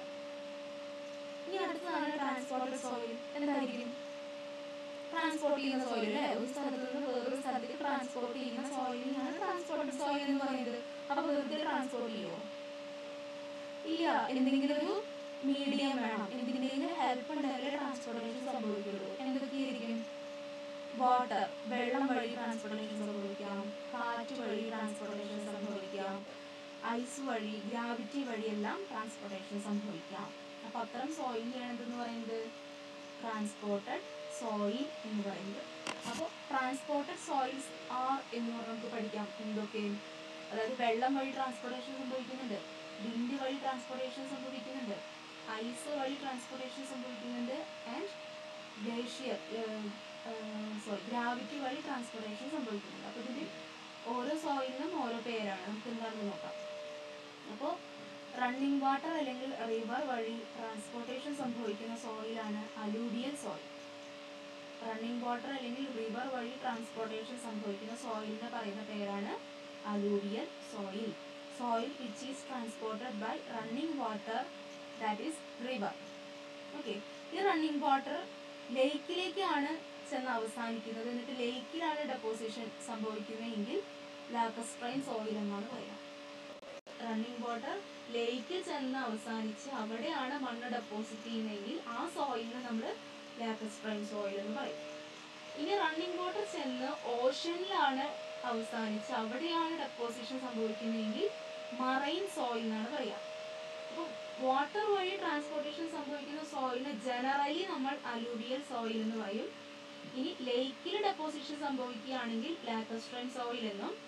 ഇനി അടുത്തതാണ് ട്രാൻസ്പോർട്ടഡ് സോയിൽ എന്തായിരിക്കും ട്രാൻസ്പോർട്ട് ചെയ്യുന്ന സോയിൽ അല്ലേ ഒരു സ്ഥലത്ത് നിന്ന് വേറൊരു സ്ഥലത്തേക്ക് ട്രാൻസ്പോർട്ട് ചെയ്യുന്ന സോയിലിനാണ് ട്രാൻസ്പോർട്ടഡ് സോയിൽ എന്ന് പറയുന്നത് അപ്പൊ വെറുതെ ട്രാൻസ്പോർട്ട് ചെയ്യുമോ ഇല്ല എന്തെങ്കിലും ഒരു മീഡിയം വേണം എന്തിനെങ്കിലും ഹെൽപ്പ് ഉണ്ടെങ്കിലേ ട്രാൻസ്പോർട്ടേഷൻ സംഭവിക്കുള്ളൂ എന്തൊക്കെയായിരിക്കും വാട്ടർ വെള്ളം വഴി ട്രാൻസ്പോർട്ടേഷൻ സംഭവിക്കാം കാറ്റ് വഴി ട്രാൻസ്പോർട്ടേഷൻ സംഭവിക്കാം ഐസ് വഴി ഗ്രാവിറ്റി വഴിയെല്ലാം ട്രാൻസ്പോർട്ടേഷൻ സംഭവിക്കാം അപ്പോൾ അത്തരം സോയിലിനെയാണ് എന്തെന്ന് പറയുന്നത് ട്രാൻസ്പോർട്ടഡ് സോയിൽ എന്ന് പറയുന്നത് അപ്പോൾ ട്രാൻസ്പോർട്ടഡ് സോയിൽസ് ആർ എന്ന് പറഞ്ഞാൽ നമുക്ക് പഠിക്കാം എന്തൊക്കെ അതായത് വെള്ളം വഴി ട്രാൻസ്പോർട്ടേഷൻ സംഭവിക്കുന്നുണ്ട് വിൻഡ് വഴി ട്രാൻസ്പോർട്ടേഷൻ സംഭവിക്കുന്നുണ്ട് ഐസ് വഴി ട്രാൻസ്പോർട്ടേഷൻ സംഭവിക്കുന്നുണ്ട് ആൻഡ് ഗ്ലേഷ്യർ സോറി ഗ്രാവിറ്റി വഴി ട്രാൻസ്പോർട്ടേഷൻ സംഭവിക്കുന്നുണ്ട് അപ്പോൾ ഇതിന് ഓരോ സോയിലിനും ഓരോ പേരാണ് നമുക്ക് എന്താണെന്ന് നോക്കാം അപ്പോൾ റണ്ണിങ് വാട്ടർ അല്ലെങ്കിൽ റിവർ വഴി ട്രാൻസ്പോർട്ടേഷൻ സംഭവിക്കുന്ന സോയിലാണ് അലൂഡിയൽ സോയിൽ റണ്ണിങ് വാട്ടർ അല്ലെങ്കിൽ റിവർ വഴി ട്രാൻസ്പോർട്ടേഷൻ സംഭവിക്കുന്ന സോയിലിന് പറയുന്ന പേരാണ് അലൂഡിയൽ soil soil which is transported by running water that is river okay ഈ റണ്ണിങ് വാട്ടർ ലേക്കിലേക്കാണ് ചെന്ന് അവസാനിക്കുന്നത് എന്നിട്ട് ലേക്കിലാണ് ഡെപ്പോസിഷൻ സംഭവിക്കുന്നതെങ്കിൽ ലാക്കസ്ട്രൈൻ സോയിൽ എന്നാണ് പറയുക റണ്ണിങ് വാട്ടർ ലേക്കിൽ ചെന്ന് അവസാനിച്ച് അവിടെയാണ് മണ്ണ് ഡെപ്പോസിറ്റ് ചെയ്യുന്നതെങ്കിൽ ആ സോയിലിനെ നമ്മൾ ലാക്കസ്ട്രൈൻ സോയിൽ എന്ന് പറയും ഇനി റണ്ണിങ് വാട്ടർ ചെന്ന് ഓഷനിലാണ് അവസാനിച്ച് അവിടെയാണ് ഡെപ്പോസിഷൻ സംഭവിക്കുന്നതെങ്കിൽ മറൈൻ സോയിൽ എന്നാണ് പറയുക അപ്പോൾ വാട്ടർ വഴി ട്രാൻസ്പോർട്ടേഷൻ സംഭവിക്കുന്ന സോയിലിനെ ജനറലി നമ്മൾ അലൂഡിയൽ സോയിൽ എന്ന് പറയും ഇനി ലേക്കിൽ ഡെപ്പോസിഷൻ സംഭവിക്കുകയാണെങ്കിൽ ലാക്കസ്ട്രൈൻ സോയിൽ എന്നും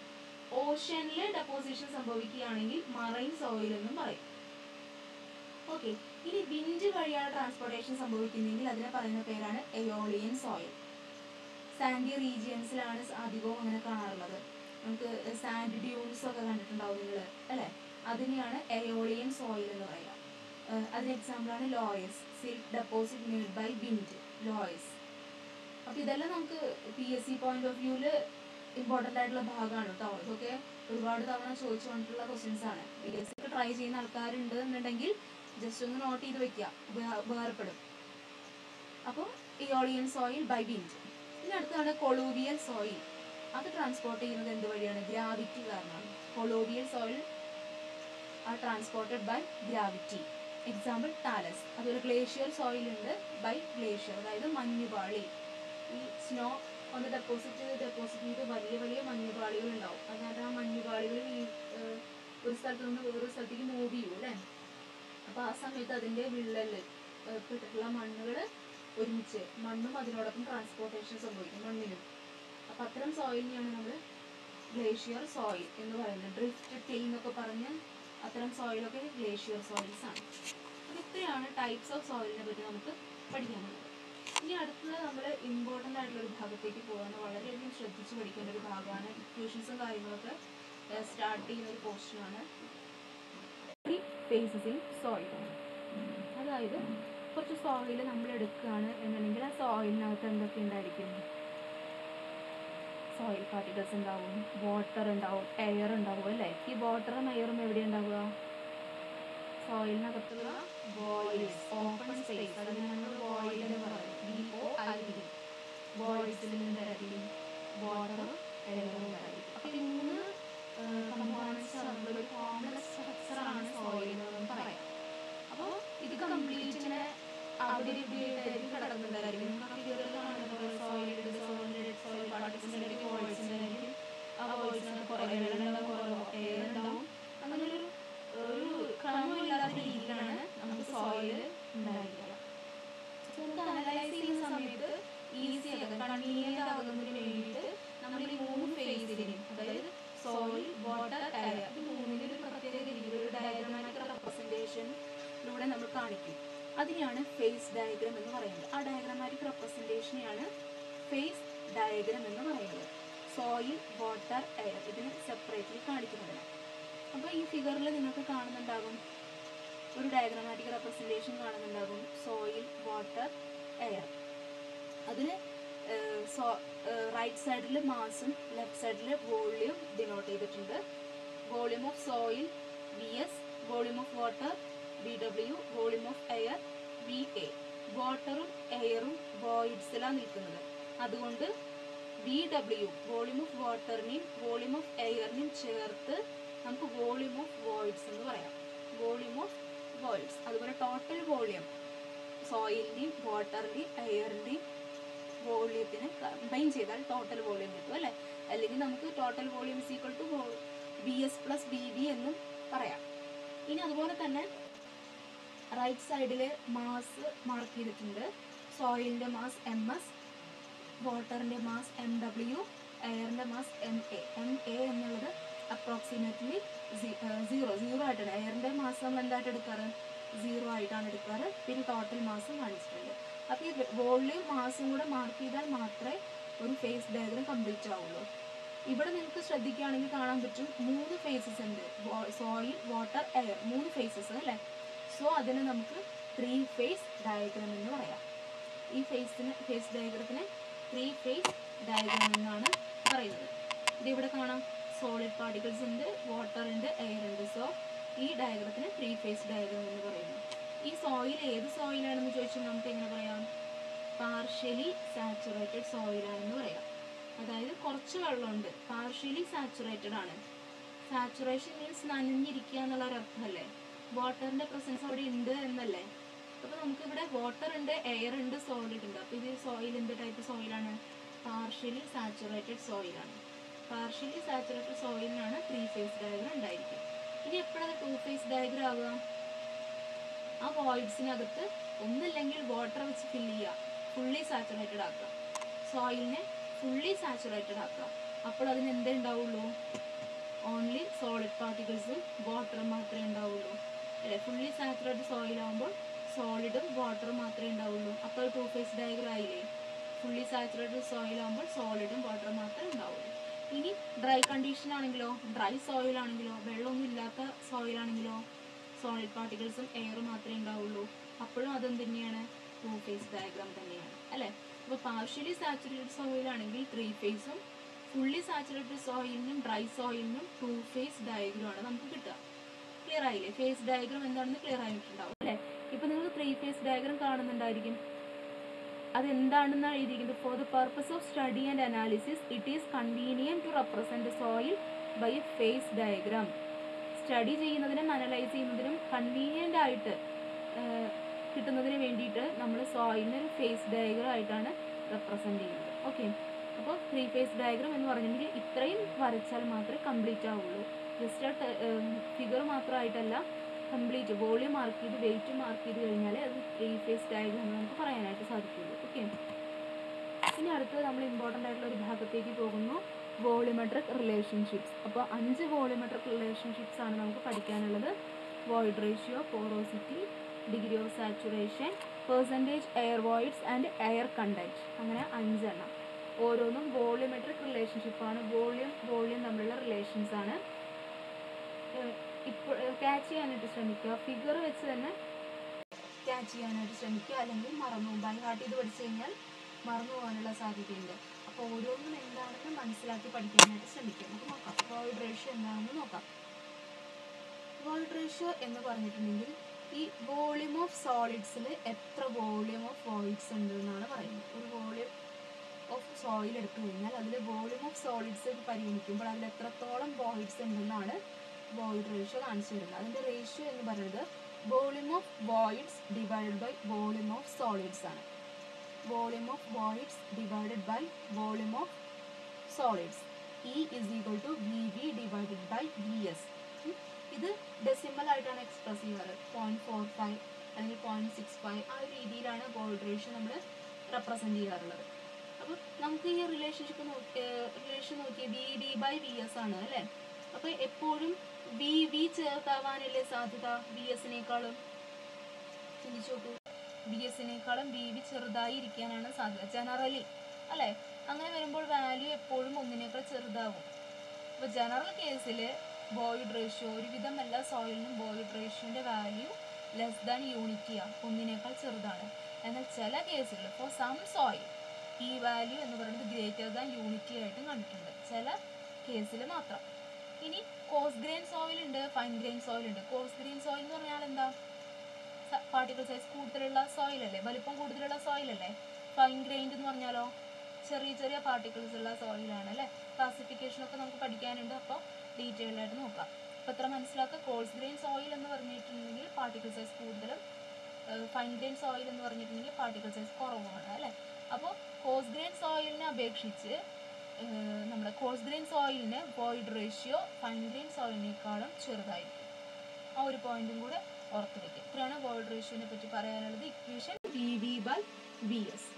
ഓഷ്യനിൽ ഡെപ്പോസിഷൻ സംഭവിക്കുകയാണെങ്കിൽ മറൈൻ സോയിൽ എന്നും പറയും ഓക്കെ ഇനി വിൻഡ് വഴിയാണ് ട്രാൻസ്പോർട്ടേഷൻ സംഭവിക്കുന്നതെങ്കിൽ അതിനെ പറയുന്ന പേരാണ് എയോളിയൻ സോയിൽ സാൻഡി റീജിയൻസിലാണ് അധികവും അങ്ങനെ കാണാറുള്ളത് നമുക്ക് സാൻഡ് ഡ്യൂൺസ് ഒക്കെ കണ്ടിട്ടുണ്ടാവും നിങ്ങൾ അല്ലേ അതിനെയാണ് എയോളിയൻ സോയിൽ എന്ന് പറയുക ഏഹ് അതിന് എക്സാമ്പിളാണ് loess silt deposit made by wind loess അപ്പോൾ ഇതെല്ലാം നമുക്ക് P S C point of വ്യൂവിൽ ഇമ്പോർട്ടൻ്റ് ആയിട്ടുള്ള ഭാഗമാണ് കേട്ടോ ഇതൊക്കെ ഒരുപാട് തവണ ചോദിച്ചു കൊണ്ടിട്ടുള്ള ക്വസ്റ്റ്യൻസ് ആണ് പി എസ് സിക്ക് ട്രൈ ചെയ്യുന്ന ആൾക്കാരുണ്ട് എന്നുണ്ടെങ്കിൽ ജസ്റ്റ് ഒന്ന് നോട്ട് ചെയ്ത് വെക്കുക ഉപകാ- ഉപകാരപ്പെടും അപ്പോൾ ഇയോളിയൻ സോയിൽ ബൈ വിൻഡ് ഇനി അടുത്താണ് കൊളൂവിയൽ സോയിൽ അത് ട്രാൻസ്പോർട്ട് ചെയ്യുന്നത് എന്ത് വഴിയാണ് ഗ്രാവിറ്റി കാരണമാണ് colluvial soil are transported by gravity example talus അതുപോലെ ഗ്ലേഷ്യർ സോയിൽ ഉണ്ട് ബൈ ഗ്ലേഷ്യർ അതായത് മഞ്ഞുപാളി ഈ സ്നോ ഒന്ന് ഡെപ്പോസിറ്റ് ചെയ്ത് ഡെപ്പോസിറ്റ് ചെയ്ത് വലിയ വലിയ മഞ്ഞുപാളികൾ ഉണ്ടാവും അതായത് ആ മഞ്ഞുപാളികൾ ഈ ഏഹ്, ഒരു സ്ഥലത്ത് നിന്ന് വേറൊരു സ്ഥലത്തേക്ക് മൂവ് ചെയ്യും അല്ലേ അപ്പോൾ ആ സമയത്ത് അതിൻ്റെ വിള്ളല് ഏഹ്, പെട്ടിട്ടുള്ള മണ്ണുകൾ ഒരുമിച്ച് മണ്ണും അതിനോടൊപ്പം ട്രാൻസ്പോർട്ടേഷൻ സംഭവിക്കും മണ്ണിനും അപ്പോൾ അത്തരം സോയിലിനെയാണ് നമ്മൾ ഗ്ലേഷ്യർ സോയിൽ എന്ന് പറയുന്നത് ഡ്രിഫ്റ്റ് ടിൽ എന്നൊക്കെ പറഞ്ഞ് അത്തരം സോയിലൊക്കെ ഗ്ലേഷ്യർ സോയിൽസ് ആണ് അപ്പോൾ ഇത്രയാണ് ടൈപ്സ് ഓഫ് സോയിലിനെ പറ്റി നമുക്ക് പഠിക്കാനുള്ളത് ഇനി അടുത്തത് നമ്മൾ ഇമ്പോർട്ടൻ്റ് ആയിട്ടുള്ള ഒരു ഭാഗത്തേക്ക് പോകുന്ന വളരെയധികം ശ്രദ്ധിച്ച് പഠിക്കേണ്ട ഒരു ഭാഗമാണ് ഇക്വേഷൻസും കാര്യങ്ങളൊക്കെ സ്റ്റാർട്ട് ചെയ്യുന്ന ഒരു പോർഷനാണ് ഫേസസ് ഇൻ സോയിൽ അതായത് കുറച്ച് സോയിൽ നമ്മൾ എടുക്കുകയാണ് എന്നുണ്ടെങ്കിൽ ആ സോയിലിനകത്ത് എന്തൊക്കെ ഉണ്ടായിരിക്കും സോയിൽ പാർട്ടിക്കിൾസ് ഉണ്ടാവും വാട്ടർ ഉണ്ടാവും എയർ ഉണ്ടാവും അല്ലേ ഈ വാട്ടറും എയറും എവിടെ ഉണ്ടാവുക സോയിലിനകത്തുള്ള വോയിഡ്സ് ഓപ്പൺ സ്പേസ് അതിന് നമ്മൾ വോയിഡ് എന്ന് പറയും ബി ഒ ഐ ഡി വോയിഡ്സിൽ നിന്നായിരിക്കും വാട്ടറും എയറും ഉണ്ടായിരിക്കും അപ്പോൾ ഈ മൂന്ന് കമ്പോണൻസ് തമ്മിലുള്ള ഒരു കോംപ്ലക്സ് സ്ട്രക്ചറാണ് സോയിൽ എന്ന് നമുക്ക് പറയാം അപ്പോൾ ഇത് കംപ്ലീറ്റ് ഇങ്ങനെ അവിടെ ഇവിടെയായിട്ടായിരിക്കും കിടക്കുന്നുണ്ടായിരിക്കും നമുക്ക് ഫിഗറിൽ കാണുന്നത് സോയിലുണ്ട് സോയിലുണ്ട് സോയിൽ പാർട്ടിക്കിൾസിൻ്റെ ഇടയ്ക്ക് വോയിഡ്സ് ഉണ്ടായിരിക്കും ആ വോയിഡ്സിന് കുറേ വെള്ളം ഉണ്ടാവും കുറേ എയർ ഉണ്ടാവും അങ്ങനെ ഒരു ഒരു ക്രമമില്ലാത്ത രീതിയിലാണ് നമുക്ക് സോയിൽ ഉണ്ടായിരിക്കുക അപ്പോൾ നമുക്ക് അനലൈസ് ചെയ്യുന്ന സമയത്ത് ഈസി ആകും കൺവീനിയൻ്റ് ആകുന്നതിന് വേണ്ടിയിട്ട് നമ്മൾ ഈ മൂന്ന് ഫേസിനെയും അതായത് സോയിൽ വാട്ടർ എയർ ഇത് മൂന്നിൻ്റെ ഒരു പ്രത്യേക രീതിയിൽ ഒരു ഡയഗ്രമാറ്റിക് റെപ്രസെൻറ്റേഷനിലൂടെ നമ്മൾ കാണിക്കും അതിനെയാണ് ഫേസ് ഡയഗ്രം എന്ന് പറയുന്നത് ആ ഡയഗ്രമാറ്റിക് റെപ്രസെൻറ്റേഷനെയാണ് ഫേസ് ഡയഗ്രം എന്ന് പറയുന്നത് സോയിൽ വാട്ടർ എയർ ഇതിന് സെപ്പറേറ്റ്ലി കാണിക്കുന്നതിന് അപ്പോൾ ഈ ഫിഗറിൽ നിങ്ങൾക്ക് കാണുന്നുണ്ടാകും ഒരു ഡയഗ്രമാറ്റിക് റെപ്രസെൻറ്റേഷൻ കാണുന്നുണ്ടാകും സോയിൽ വാട്ടർ എയർ അതിന് സോ റൈറ്റ് സൈഡിൽ മാസും ലെഫ്റ്റ് സൈഡിൽ വോള്യൂം ഡിനോട്ട് ചെയ്തിട്ടുണ്ട് volume of soil V S volume of water V W volume of air V A വാട്ടറും എയറും വോയിഡ്സിലാണ് നിൽക്കുന്നത് അതുകൊണ്ട് വി ഡബ്ല്യു വോള്യൂം ഓഫ് വാട്ടറിനെയും വോള്യൂം ഓഫ് എയറിനെയും ചേർത്ത് നമുക്ക് വോള്യൂം ഓഫ് വോയിഡ്സ് എന്ന് പറയാം വോള്യൂം ഓഫ് വോയിഡ്സ് അതുപോലെ ടോട്ടൽ വോള്യൂം സോയിലിൻ്റെയും വാട്ടറിൻ്റെയും എയറിൻ്റെയും വോള്യത്തിന് കമ്പൈൻ ചെയ്താൽ ടോട്ടൽ വോള്യൂം കിട്ടും അല്ലേ അല്ലെങ്കിൽ നമുക്ക് total volume is equal to B S plus B B എന്നും പറയാം ഇനി അതുപോലെ തന്നെ റൈറ്റ് സൈഡിൽ മാസ് മാർക്ക് ചെയ്തിട്ടുണ്ട് സോയിലിൻ്റെ മാസ് എം എസ് വാട്ടറിൻ്റെ മാസ് എം ഡബ്ല്യു എയറിൻ്റെ mass M A M A എന്നുള്ളത് അപ്രോക്സിമേറ്റ്ലി സീറോ സീറോ ആയിട്ടാണ് എയറിൻ്റെ മാസ് നമ്മൾ എന്തായിട്ട് എടുക്കാറ് സീറോ ആയിട്ടാണ് എടുക്കാറ് പിന്നെ ടോട്ടൽ മാസം കാണിച്ചിട്ടുണ്ട് അപ്പോൾ ഈ വോളിയം മാസും കൂടെ മാർക്ക് ചെയ്താൽ മാത്രമേ ഒരു ഫേസ് ഡയഗ്രം കംപ്ലീറ്റ് ആവുള്ളൂ ഇവിടെ നിങ്ങൾക്ക് ശ്രദ്ധിക്കുകയാണെങ്കിൽ കാണാൻ പറ്റും മൂന്ന് ഫേസസ് ഉണ്ട് സോയിൽ വാട്ടർ എയർ മൂന്ന് ഫേസസ് അല്ലേ സോ അതിന് നമുക്ക് ത്രീ ഫേസ് ഡയഗ്രം എന്ന് പറയാം ഈ ഫേസിന് ഫേസ് ഡയഗ്രത്തിന് ത്രീ ഫേസ് ഡയഗ്രം എന്നാണ് പറയുന്നത് ഇത് ഇവിടെ കാണാം സോളിഡ് പാർട്ടിക്കിൾസ് ഉണ്ട് വാട്ടർ ഉണ്ട് എയർ ഉണ്ട് സോ ഈ ഡയഗ്രത്തിന് ത്രീ ഫേസ് ഡയഗ്രം എന്ന് പറയുന്നു ഈ സോയിൽ ഏത് സോയിലാണെന്ന് ചോദിച്ചാൽ നമുക്ക് എങ്ങനെ പറയാം പാർഷ്യലി സാച്ചുറേറ്റഡ് സോയിലാണെന്ന് പറയാം അതായത് കുറച്ച് വെള്ളമുണ്ട് പാർഷ്യലി സാച്ചുറേറ്റഡ് ആണ് സാച്ചുറേഷൻ മീൻസ് നനഞ്ഞിരിക്കുക എന്നുള്ള ഒരു അർത്ഥമല്ലേ വാട്ടറിന്റെ പ്രസൻസ് അവിടെ ഉണ്ട് എന്നല്ലേ അപ്പോൾ നമുക്കിവിടെ വാട്ടർ ഉണ്ട് എയർ ഉണ്ട് സോളിഡ് ഉണ്ട് അപ്പോൾ ഇത് സോയിൽ എന്ത് ടൈപ്പ് സോയിലാണ് പാർഷ്യലി സാച്ചുറേറ്റഡ് സോയിലാണ് പാർഷ്യലി സാച്ചുറേറ്റഡ് സോയിലിനാണ് ത്രീ ഫേസ് ഡയഗ്രം ഉണ്ടായിരിക്കും ഇനി എപ്പോഴാണ് ടു ഫേസ് ഡയഗ്രം ആവുക ആ വോയിഡ്സിനകത്ത് ഒന്നില്ലെങ്കിൽ വാട്ടർ വെച്ച് ഫില്ല് ചെയ്യുക ഫുള്ളി സാച്ചുറേറ്റഡ് ആക്കുക സോയിലിനെ ഫുള്ളി സാച്ചുറേറ്റഡ് ആക്കുക അപ്പോൾ അതിന് എന്തേ ഉണ്ടാവുള്ളൂ ഓൺലി സോളിഡ് പാർട്ടിക്കിൾസും വാട്ടറും മാത്രമേ ഉണ്ടാവുള്ളൂ അല്ലേ ഫുള്ളി സാച്ചുറേറ്റഡ് സോയിൽ ആകുമ്പോൾ സോളിഡും വാട്ടറും മാത്രമേ ഉണ്ടാവുള്ളൂ അപ്പോൾ ടു ഫേസ് ഡയഗ്രം ആയില്ലേ ഫുള്ളി സാച്ചുറേറ്റഡ് സോയിൽ ആകുമ്പോൾ സോളിഡും വാട്ടറും മാത്രമേ ഉണ്ടാവുള്ളൂ ഇനി ഡ്രൈ കണ്ടീഷൻ ആണെങ്കിലോ ഡ്രൈ സോയിൽ ആണെങ്കിലോ വെള്ളമൊന്നും ഇല്ലാത്ത സോയിൽ ആണെങ്കിലോ സോളിഡ് പാർട്ടിക്കിൾസും എയറും മാത്രമേ ഉണ്ടാവുള്ളൂ അപ്പോഴും അതും തന്നെയാണ് ടു ഫേസ് ഡയഗ്രാം തന്നെയാണ് അല്ലേ അപ്പോൾ പാർഷ്യലി സാച്ചുറേറ്റഡ് സോയിൽ ആണെങ്കിൽ ത്രീ ഫേസും ഫുള്ളി സാച്ചുറേറ്റഡ് സോയിലിനും ഡ്രൈ സോയിലിനും ടു ഫേസ് ഡയഗ്രമാണ് നമുക്ക് കിട്ടുക ക്ലിയർ ആയില്ലേ ഫേസ് ഡയഗ്രാം എന്താണെന്ന് ക്ലിയർ ആയിട്ടുണ്ടാവും അല്ലേ ഇപ്പൊ നിങ്ങൾക്ക് ത്രീ ഫേസ് ഡയഗ്രാം കാണുന്നുണ്ടായിരിക്കും അത് എന്താണെന്നാണ് എഴുതിയിരിക്കുന്നത് for the purpose of study and analysis it is convenient to represent soil by phase diagram study ചെയ്യുന്നതിനും അനലൈസ് ചെയ്യുന്നതിനും കൺവീനിയൻ്റ് ആയിട്ട് ആഹ്, കിട്ടുന്നതിന് വേണ്ടിയിട്ട് നമ്മൾ സോയിലിനെ ഒരു ഫേസ് ഡയഗ്രാം ആയിട്ടാണ് റെപ്രസെൻറ്റ് ചെയ്യുന്നത് ഓക്കെ അപ്പോൾ ത്രീ ഫേസ് ഡയഗ്രാം എന്ന് പറഞ്ഞിട്ടുണ്ടെങ്കിൽ ഇത്രയും വരച്ചാൽ മാത്രമേ കംപ്ലീറ്റ് ആവുള്ളൂ ജസ്റ്റ് ഫിഗർ മാത്രമായിട്ടല്ല കംപ്ലീറ്റ് വോളിയം മാർക്ക് ചെയ്ത് വെയിറ്റ് മാർക്ക് ചെയ്ത് കഴിഞ്ഞാൽ അത് ത്രീ ഫേസ് ഡയഗ്രാം എന്ന് നമുക്ക് പറയാനായിട്ട് സാധിക്കുള്ളൂ ഓക്കെ ഇനി അടുത്തത് നമ്മൾ ഇമ്പോർട്ടൻ്റ് ആയിട്ടുള്ള ഒരു ഭാഗത്തേക്ക് പോകുന്നു വോളിമെട്രിക് റിലേഷൻഷിപ്സ് അപ്പോൾ അഞ്ച് വോളിമെട്രിക് റിലേഷൻഷിപ്സ് ആണ് നമുക്ക് പഠിക്കാനുള്ളത് void ratio porosity degree of saturation percentage air voids and air content അങ്ങനെ അഞ്ചെണ്ണം ഓരോന്നും വോളിമെട്രിക് റിലേഷൻഷിപ്പാണ് വോളിയം വോളിയം തമ്മിലുള്ള റിലേഷൻസ് ആണ് ഇപ്പോൾ ക്യാച്ച് ചെയ്യാനായിട്ട് ശ്രമിക്കുക ഫിഗർ വെച്ച് തന്നെ ക്യാച്ച് ചെയ്യാനായിട്ട് ശ്രമിക്കുക അല്ലെങ്കിൽ മറന്നു പോകും ബൈ ഹാർട്ട് ചെയ്ത് പഠിച്ചു കഴിഞ്ഞാൽ മറന്നു പോകാനുള്ള സാധ്യതയുണ്ട് അപ്പോൾ ഓരോന്നും എന്താണെന്ന് മനസ്സിലാക്കി പഠിക്കാനായിട്ട് ശ്രമിക്കുക നമുക്ക് നോക്കാം വോയിഡ് റേഷ്യോ എന്താണെന്ന് നോക്കാം വോയിഡ് റേഷ്യോ എന്ന് പറഞ്ഞിട്ടുണ്ടെങ്കിൽ ഈ വോളിയം ഓഫ് സോളിഡ്സിൽ എത്ര വോളിയം ഓഫ് വോയിഡ്സ് ഉണ്ട് എന്നാണ് പറയുന്നത് ഒരു വോളിയം ഓഫ് സോയിൽ എടുത്തു കഴിഞ്ഞാൽ അതിൽ വോളിയം ഓഫ് സോളിഡ്സ് പരിഗണിക്കുമ്പോൾ അതിൽ എത്രത്തോളം വോയിഡ്സ് ഉണ്ടെന്നാണ് വോയിഡ് റേഷ്യോ കാണിച്ചു തരുന്നത് അതിൻ്റെ റേഷ്യോ എന്ന് പറയുന്നത് volume of voids divided by volume of solids ആണ് volume of voids divided by volume of solids E is equal to V V divided by V S ഇത് ഡെസിമൽ ആയിട്ടാണ് എക്സ്പ്രസ് ചെയ്യാറ് പോയിന്റ് ഫോർ ഫൈവ് അല്ലെങ്കിൽ പോയിന്റ് സിക്സ് ഫൈവ് ആ ഒരു രീതിയിലാണ് വോൾഡ് റേഷ്യോ നമ്മൾ റെപ്രസെൻറ്റ് ചെയ്യാറുള്ളത് അപ്പോൾ നമുക്ക് ഈ റിലേഷൻഷിപ്പ് നോക്കി റിലേഷൻ നോക്കിയ V D by V S ആണ് അല്ലേ അപ്പോൾ എപ്പോഴും വി വി ചേർത്താവാനല്ലേ സാധ്യത വി എസിനേക്കാളും ചിന്തിച്ചു നോക്കൂ വി എസിനേക്കാളും വി വി ചെറുതായി ഇരിക്കാനാണ് സാധ്യത ജനറലി അല്ലേ അങ്ങനെ വരുമ്പോൾ വാല്യൂ എപ്പോഴും ഒന്നിനേക്കാൾ ചെറുതാവും അപ്പോൾ ജനറൽ കേസിൽ ബോയിഡ് റേഷ്യോ ഒരുവിധം എല്ലാ സോയിലിനും ബോയിഡ് റേഷ്യോൻ്റെ വാല്യൂ ലെസ് ദാൻ യൂണിറ്റിയാണ് ഒന്നിനേക്കാൾ ചെറുതാണ് എന്നാൽ ചില കേസുകൾ ഫോർ സം സോയിൽ ഈ വാല്യൂ എന്ന് പറയുന്നത് ഗ്രേറ്റർ ദാൻ യൂണിറ്റി ആയിട്ടും കണ്ടിട്ടുണ്ട് ചില കേസിൽ മാത്രം ഇനി കോസ് ഗ്രെയിൻ സോയിൽ ഉണ്ട് ഫൈൻ ഗ്രെയിൻ സോയിൽ ഉണ്ട് കോസ് ഗ്രെയിൻ സോയിൽ എന്ന് പറഞ്ഞാൽ എന്താ പാർട്ടിക്കിൾ സൈസ് കൂടുതലുള്ള സോയിൽ അല്ലേ വലിപ്പം കൂടുതലുള്ള സോയിൽ അല്ലേ ഫൈൻ ഗ്രെയിൻഡ് എന്ന് പറഞ്ഞാലോ ചെറിയ ചെറിയ പാർട്ടിക്കിൾസ് ഉള്ള സോയിലാണ് അല്ലേ ക്ലാസിഫിക്കേഷൻ ഒക്കെ നമുക്ക് പഠിക്കാനുണ്ട് അപ്പോൾ ഡീറ്റെയിൽഡ് ആയിട്ട് നോക്കാം അപ്പോൾ ഇത്ര മനസ്സിലാക്കുക കോഴ്സ് ഗ്രെയിൻ സോയിൽ എന്ന് പറഞ്ഞിട്ടുണ്ടെങ്കിൽ പാർട്ടിക്കിൾ സൈസ് കൂടുതലും ഫൈൻ ഗ്രെയിൻ സോയിൽ എന്ന് പറഞ്ഞിട്ടുണ്ടെങ്കിൽ പാർട്ടിക്കിൾ സൈസ് കുറവാണ് അല്ലേ അപ്പോൾ കോസ് ഗ്രെയിൻ സോയിലിനെ അപേക്ഷിച്ച് ഏഹ് നമ്മുടെ കോഴ്സ് ഗ്രെയിൻ സോയിലിന് വോയിഡ് റേഷ്യോ ഫൈൻ ഗ്രെയിൻ സോയിലിനേക്കാളും ചെറുതായിരിക്കും ആ ഒരു പോയിന്റും കൂടെ ഓർത്ത് വെക്കുക ഇത്രയാണ് വോയിഡ് റേഷ്യോനെ പറ്റി പറയാനുള്ളത് equation V V by V S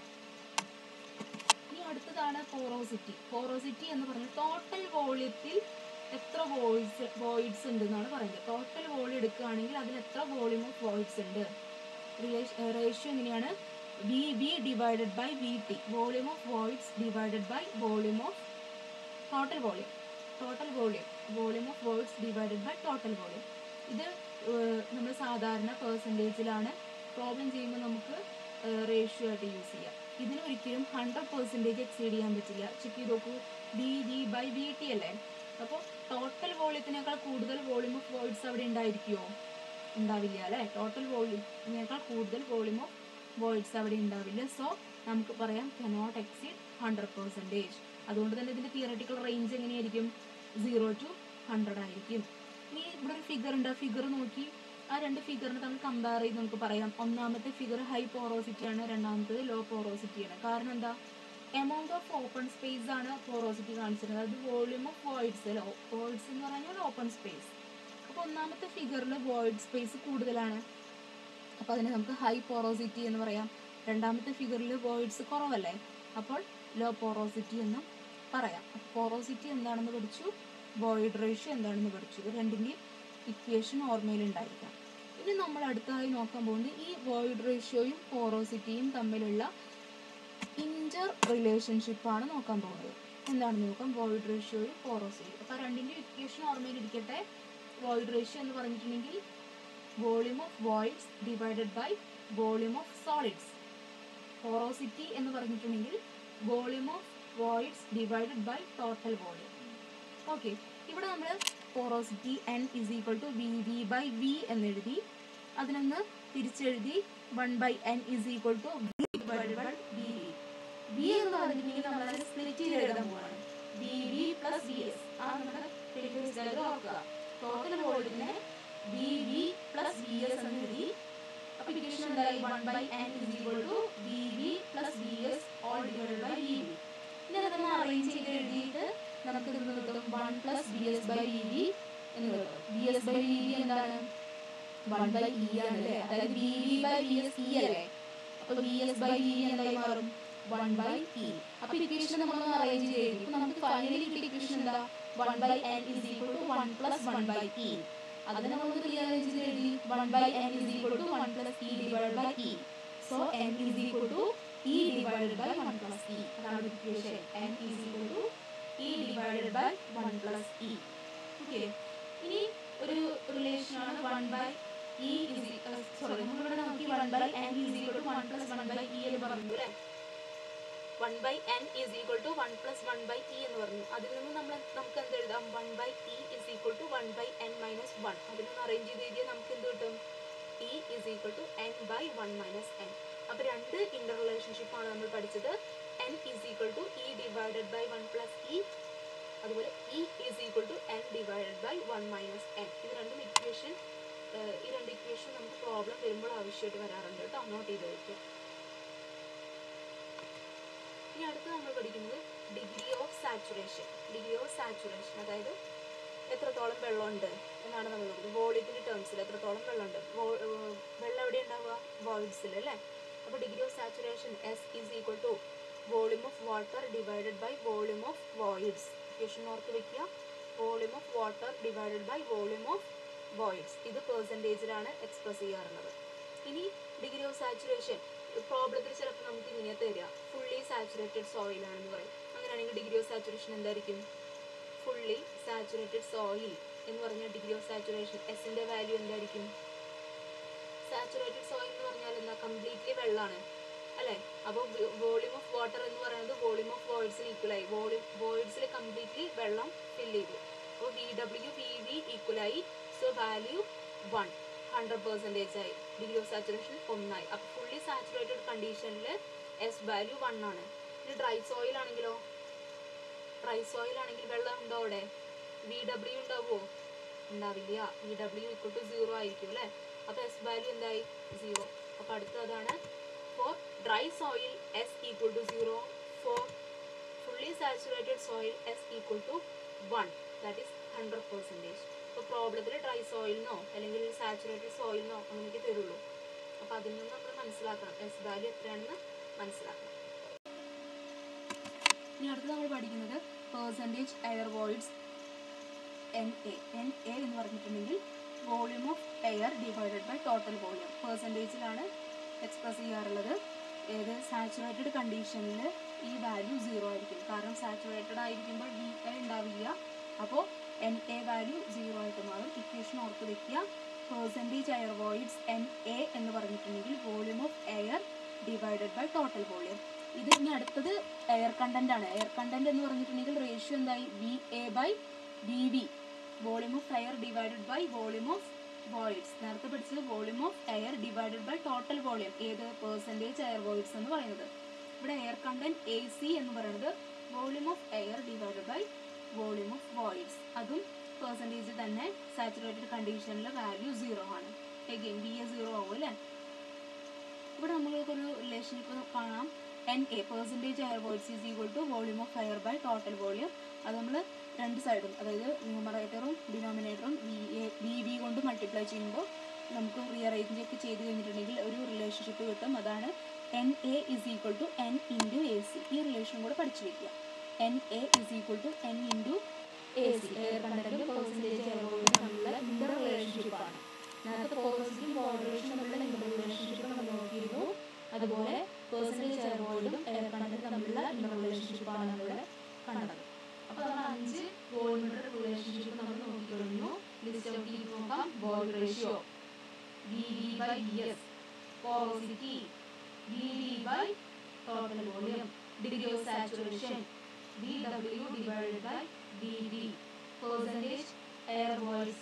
ഇനി അടുത്തതാണ് പോറോസിറ്റി പോറോസിറ്റി എന്ന് പറയുന്നത് ടോട്ടൽ വോളിയത്തിൽ എത്ര വോയിഡ്സ് വോയിഡ്സ് ഉണ്ട് എന്നാണ് പറയുന്നത് ടോട്ടൽ വോളിയം എടുക്കുകയാണെങ്കിൽ അതിൽ എത്ര വോളിയം ഓഫ് വോയിഡ്സ് ഉണ്ട് റേഷ്യോ എങ്ങനെയാണ് V V divided by V T volume of voids divided by volume of total volume total volume volume of voids divided by total volume ഇത് നമ്മൾ സാധാരണ പെർസെൻറ്റേജിലാണ് പ്രോബ്ലം ചെയ്യുമ്പോൾ നമുക്ക് റേഷ്യോ ആയിട്ട് യൂസ് ചെയ്യാം ഇതിന് ഒരിക്കലും ഹൺഡ്രഡ് പെർസെൻറ്റേജ് എക്സീഡ് ചെയ്യാൻ പറ്റില്ല ചെക്ക് ചെയ്ത് നോക്കൂ V V by V T അല്ലേ അപ്പോൾ ടോട്ടൽ വോളിയത്തിനേക്കാൾ കൂടുതൽ വോളിയം ഓഫ് വോയിഡ്സ് അവിടെ ഉണ്ടായിരിക്കുമോ ഉണ്ടാവില്ല അല്ലേ ടോട്ടൽ വോളിയത്തിനേക്കാൾ കൂടുതൽ വോളിയം ഓഫ് വോയിഡ്സ് അവിടെ ഉണ്ടാവില്ല സോ നമുക്ക് പറയാം കനോട്ട് എക്സീഡ് ഹൺഡ്രഡ് പെർസെൻറ്റേജ് അതുകൊണ്ട് തന്നെ ഇതിൻ്റെ തിയറട്ടിക്കൽ റേഞ്ച് എങ്ങനെയായിരിക്കും സീറോ ടു ഹൺഡ്രഡ് ആയിരിക്കും ഇനി ഇവിടെ ഒരു ഫിഗർ ഉണ്ട് ആ ഫിഗർ നോക്കി ആ രണ്ട് ഫിഗറിനെ തമ്മിൽ കമ്പയർ ചെയ്ത് നമുക്ക് പറയാം ഒന്നാമത്തെ ഫിഗർ ഹൈ പോറോസിറ്റി ആണ് രണ്ടാമത്തേത് ലോ പോറോസിറ്റി ആണ് കാരണം എന്താ എമൗണ്ട് ഓഫ് ഓപ്പൺ സ്പേസ് ആണ് പോറോസിറ്റി കാണിച്ചിരുന്നത് അത് volume of voids low voids എന്ന് പറഞ്ഞാൽ ഓപ്പൺ സ്പേസ് അപ്പോൾ ഒന്നാമത്തെ ഫിഗറിൽ വോയിഡ് സ്പേസ് കൂടുതലാണ് അപ്പോൾ അതിനെ നമുക്ക് ഹൈ പോറോസിറ്റി എന്ന് പറയാം രണ്ടാമത്തെ ഫിഗറിൽ വോയിഡ്സ് കുറവല്ലേ അപ്പോൾ ലോ പോറോസിറ്റി എന്നും പറയാം പോറോസിറ്റി എന്താണെന്ന് പഠിച്ചു വോയിഡ് റേഷ്യോ എന്താണെന്ന് പഠിച്ചു ഇത് രണ്ടിൻ്റെയും ഇക്വേഷൻ ഓർമ്മയിൽ ഉണ്ടായിരിക്കാം ഇനി നമ്മൾ അടുത്തതായി നോക്കാൻ പോകുന്നത് ഈ വോയിഡ് റേഷ്യോയും പോറോസിറ്റിയും തമ്മിലുള്ള ഇന്റർ റിലേഷൻഷിപ്പാണ് നോക്കാൻ പോകുന്നത് എന്താണെന്ന് നോക്കാം വോയിഡ് റേഷ്യോയും പോറോസിറ്റിയും അപ്പോൾ രണ്ടിൻ്റെ ഇക്വേഷൻ ഓർമ്മയിൽ ഇരിക്കട്ടെ വോയിഡ് റേഷ്യോ എന്ന് പറഞ്ഞിട്ടുണ്ടെങ്കിൽ volume of voids divided by volume of solids porosity എന്ന് പറഞ്ഞിട്ടുണ്ടെങ്കിൽ volume of voids divided by total volume okay ഇവിടെ നമ്മൾ porosity N is equal to V V by V എന്നെഴുതി അതിനൊന്ന് തിരിച്ചെഴുതി one by N is equal to V divided by V V V എന്ന് പറഞ്ഞിട്ടുണ്ടെങ്കിൽ നമ്മൾ അതിനെ സ്പ്ലിറ്റ് ചെയ്ത് എഴുതാൻ പോവാണ് V V plus V S ആ നമ്മുടെ പ്രീവിയസ് ഡയഗ്രം ഓർക്കുക ടോട്ടൽ വോൾട്ടിനെ V V plus V S എന്ന് എഴുതി അപ്പൊ ഇക്വേഷൻ എന്തായി one by N is equal to V V plus V S all divided by V V ഇനി അതൊന്ന് അറേഞ്ച് ചെയ്ത് എഴുതിയിട്ട് നമുക്ക് ഇത് കിട്ടും one plus V S by V V എന്ന് കിട്ടും V S by V V എന്താണ് വൺ ബൈ ഇ ആണ് അല്ലേ അതായത് V V by V S E അല്ലേ അപ്പൊ V S by V V എന്തായി മാറും വൺ ബൈ ഇ അപ്പൊ ഇക്വേഷൻ നമ്മൾ അറേഞ്ച് ചെയ്ത് എഴുതി അപ്പൊ നമുക്ക് ഫൈനലി കിട്ടിയ ഇക്വേഷൻ എന്താ one by N is equal to one plus one by E അതിനെ നമ്മൾ റീഅറേഞ്ച് ചെയ്ത് എഴുതി one by N is equal to one plus E divide by E so N is equal to E divided by one plus E അതാണ് equation N is equal to E divided by one plus E okay ഇനി ഒരു റിലേഷൻ ആണ് one by E is sorry നമ്മളിവിടെ നോക്കി one by N is equal to one plus one by E എന്ന് പറഞ്ഞു അല്ലേ one by N is equal to one plus one by E എന്ന് പറഞ്ഞു അതിൽ നിന്ന് നമ്മൾ നമുക്ക് എന്ത് എഴുതാം one by E is equal to one by N minus one അതിൽ നിന്ന് അറേഞ്ച് ചെയ്ത് എഴുതിയാൽ നമുക്ക് എന്ത് കിട്ടും E is equal to N by one minus N അപ്പോൾ രണ്ട് ഇന്റർ റിലേഷൻഷിപ്പ് ആണ് നമ്മൾ പഠിച്ചത് N is equal to E divided by one plus E അതുപോലെ E is equal to N divided by one minus N ഇത് രണ്ടും ഇക്വേഷൻ ഈ രണ്ട് ഇക്വേഷൻ നമുക്ക് പ്രോബ്ലം വരുമ്പോൾ ആവശ്യമായിട്ട് വരാറുണ്ട് കേട്ടോ നോട്ട് ചെയ്ത് വയ്ക്കുക ഇനി അടുത്ത് നമ്മൾ പഠിക്കുന്നത് degree of saturation degree of saturation അതായത് എത്രത്തോളം വെള്ളമുണ്ട് എന്നാണ് നമ്മൾ നോക്കുന്നത് വോളിയത്തിൻ്റെ ടേംസിൽ എത്രത്തോളം വെള്ളമുണ്ട് വോ- ഏർ വെള്ളം എവിടെ ഉണ്ടാവുക വോയിഡ്സിൽ അല്ലേ അപ്പോൾ degree of saturation S is equal to volume of water divided by volume of voids equation ഓർത്ത് വെക്കുക volume of water divided by volume of voids ഇത് പെർസെൻറ്റേജിലാണ് എക്സ്പ്രസ് ചെയ്യാറുള്ളത് ഇനി ഡിഗ്രി ഓഫ് സാച്ചുറേഷൻ പ്രോബ്ലത്തിൽ ചിലപ്പോൾ നമുക്ക് ഇങ്ങനെ തരിക ഫുള്ളി സാച്ചുറേറ്റഡ് സോയിൽ ആണെന്ന് പറയും അങ്ങനെയാണെങ്കിൽ ഡിഗ്രി ഓഫ് സാച്ചുറേഷൻ എന്തായിരിക്കും ഫുള്ളി സാച്ചുറേറ്റഡ് സോയിൽ എന്ന് പറഞ്ഞാൽ ഡിഗ്രി ഓഫ് സാച്ചുറേഷൻ എസിൻ്റെ വാല്യൂ എന്തായിരിക്കും സാച്ചുറേറ്റഡ് സോയിൽ എന്ന് പറഞ്ഞാൽ എന്താ കംപ്ലീറ്റ്ലി വെള്ളമാണ് അല്ലേ അപ്പോൾ വോളിയം ഓഫ് വാട്ടർ എന്ന് പറയുന്നത് വോളിയം ഓഫ് വോയിഡ്സിന് ഈക്വലായി വോളിയം വോയിഡ്സിൽ കംപ്ലീറ്റ്ലി വെള്ളം ഫില്ല് ചെയ്തു അപ്പോൾ വി ഡബ്ല്യു വി വി ഈക്വലായി so value one hundred percentage ആയി ഡിഗ്രി ഓഫ് സാച്ചുറേഷൻ ഒന്നായി അപ്പോൾ ഫുള്ളി സാച്ചുറേറ്റഡ് കണ്ടീഷനിൽ എസ് വാല്യൂ വൺ ആണ് ഇനി ഡ്രൈ സോയിൽ ആണെങ്കിലോ ഡ്രൈ സോയിൽ ആണെങ്കിൽ വെള്ളം ഉണ്ടോ അവിടെ വി ഡബ്ല്യു ഉണ്ടാവുമോ ഉണ്ടാവില്ല V W equal to zero ആയിരിക്കും അല്ലേ അപ്പോൾ എസ് വാല്യൂ എന്തായി സീറോ അപ്പോൾ അടുത്തതാണ് for dry soil S equal to zero for fully saturated soil S equal to one that is hundred percentage ഇപ്പോൾ പ്രോബ്ലത്തിൽ ഡ്രൈ സോയിലിനോ അല്ലെങ്കിൽ സാച്ചുറേറ്റഡ് സോയിലിനോ അങ്ങനെയൊക്കെ തരുള്ളൂ അപ്പോൾ അതിൽ നിന്ന് നമ്മൾ മനസ്സിലാക്കണം എസ് വാല്യൂ എത്രയാണെന്ന് മനസ്സിലാക്കണം ഇനി അടുത്ത് നമ്മൾ പഠിക്കുന്നത് percentage air voids N A N A എന്ന് പറഞ്ഞിട്ടുണ്ടെങ്കിൽ volume of air divided by total volume പേഴ്സൻറ്റേജിലാണ് എക്സ്പ്രസ് ചെയ്യാറുള്ളത് ഏത് സാച്ചുറേറ്റഡ് കണ്ടീഷനിൽ ഈ വാല്യൂ സീറോ ആയിരിക്കും കാരണം സാച്ചുറേറ്റഡ് ആയിരിക്കുമ്പോൾ വി എ ഉണ്ടാവില്ല അപ്പോൾ എൻ എ വാല്യൂ സീറോ ആയിട്ട് മാറും ഇക്വേഷൻ ഓർത്ത് വെക്കുക percentage air voids N A എന്ന് പറഞ്ഞിട്ടുണ്ടെങ്കിൽ volume of air divided by total volume ഇത് ഇനി അടുത്തത് എയർ കണ്ടന്റ് ആണ് എയർ കണ്ടന്റ് എന്ന് പറഞ്ഞിട്ടുണ്ടെങ്കിൽ റേഷ്യോ എന്തായി V A by V V volume of air divided by volume of voids നേരത്തെ പഠിച്ചത് volume of air divided by total volume ഏത് പെർസെൻറ്റേജ് എയർ വോയിഡ്സ് എന്ന് പറയുന്നത് ഇവിടെ എയർ കണ്ടന്റ് എ സി എന്ന് പറയുന്നത് volume of air divided by volume of voids അതും പെർസെൻറ്റേജ് തന്നെ സാച്ചുറേറ്റഡ് കണ്ടീഷനിൽ വാല്യൂ സീറോ ആണ് എഗെയിൻ വി എ സീറോ ആവും അല്ലേ ഇവിടെ നമ്മൾക്കൊരു റിലേഷൻഷിപ്പ് കാണാം N A percentage air voids is equal to volume of air by total volume അത് നമ്മൾ രണ്ട് സൈഡും അതായത് ന്യൂമറേറ്ററും ഡിനോമിനേറ്ററും വി എ വി വി കൊണ്ട് മൾട്ടിപ്ലൈ ചെയ്യുമ്പോൾ നമുക്ക് റീഅറേഞ്ച് ഒക്കെ ചെയ്ത് കഴിഞ്ഞിട്ടുണ്ടെങ്കിൽ ഒരു റിലേഷൻഷിപ്പ് കിട്ടും അതാണ് N A is equal to N into A C ഈ റിലേഷൻ കൂടെ പഠിച്ചു വെക്കുക N A is equal to N into A C air കണ്ടന്റും പെർസെൻറ്റേജ് എയർ വോളിയം തമ്മിലുള്ള ഇന്റർ റിലേഷൻഷിപ്പാണ് നേരത്തെ പോസിറ്റീവ് മോഡറേഷൻ തമ്മിലുള്ള ഇന്റർ റിലേഷൻഷിപ്പ് നമ്മൾ നോക്കിയിരുന്നു അതുപോലെ പെർസെൻറ്റേജ് എയർ വോളിയും എയർ കണ്ടന്റും തമ്മിലുള്ള ഇന്റർ റിലേഷൻഷിപ്പാണ് നമ്മൾ കണ്ടത് അപ്പോൾ നമ്മൾ അഞ്ച് വോളിമീറ്റർ റിലേഷൻഷിപ്പ് നമ്മൾ നോക്കിക്കഴിഞ്ഞു ലിസ്റ്റ് ഔട്ട് ചെയ്ത് നോക്കാം void ratio V D by V S porosity VD by total volume degree of saturation VW divided by DD percentage air voice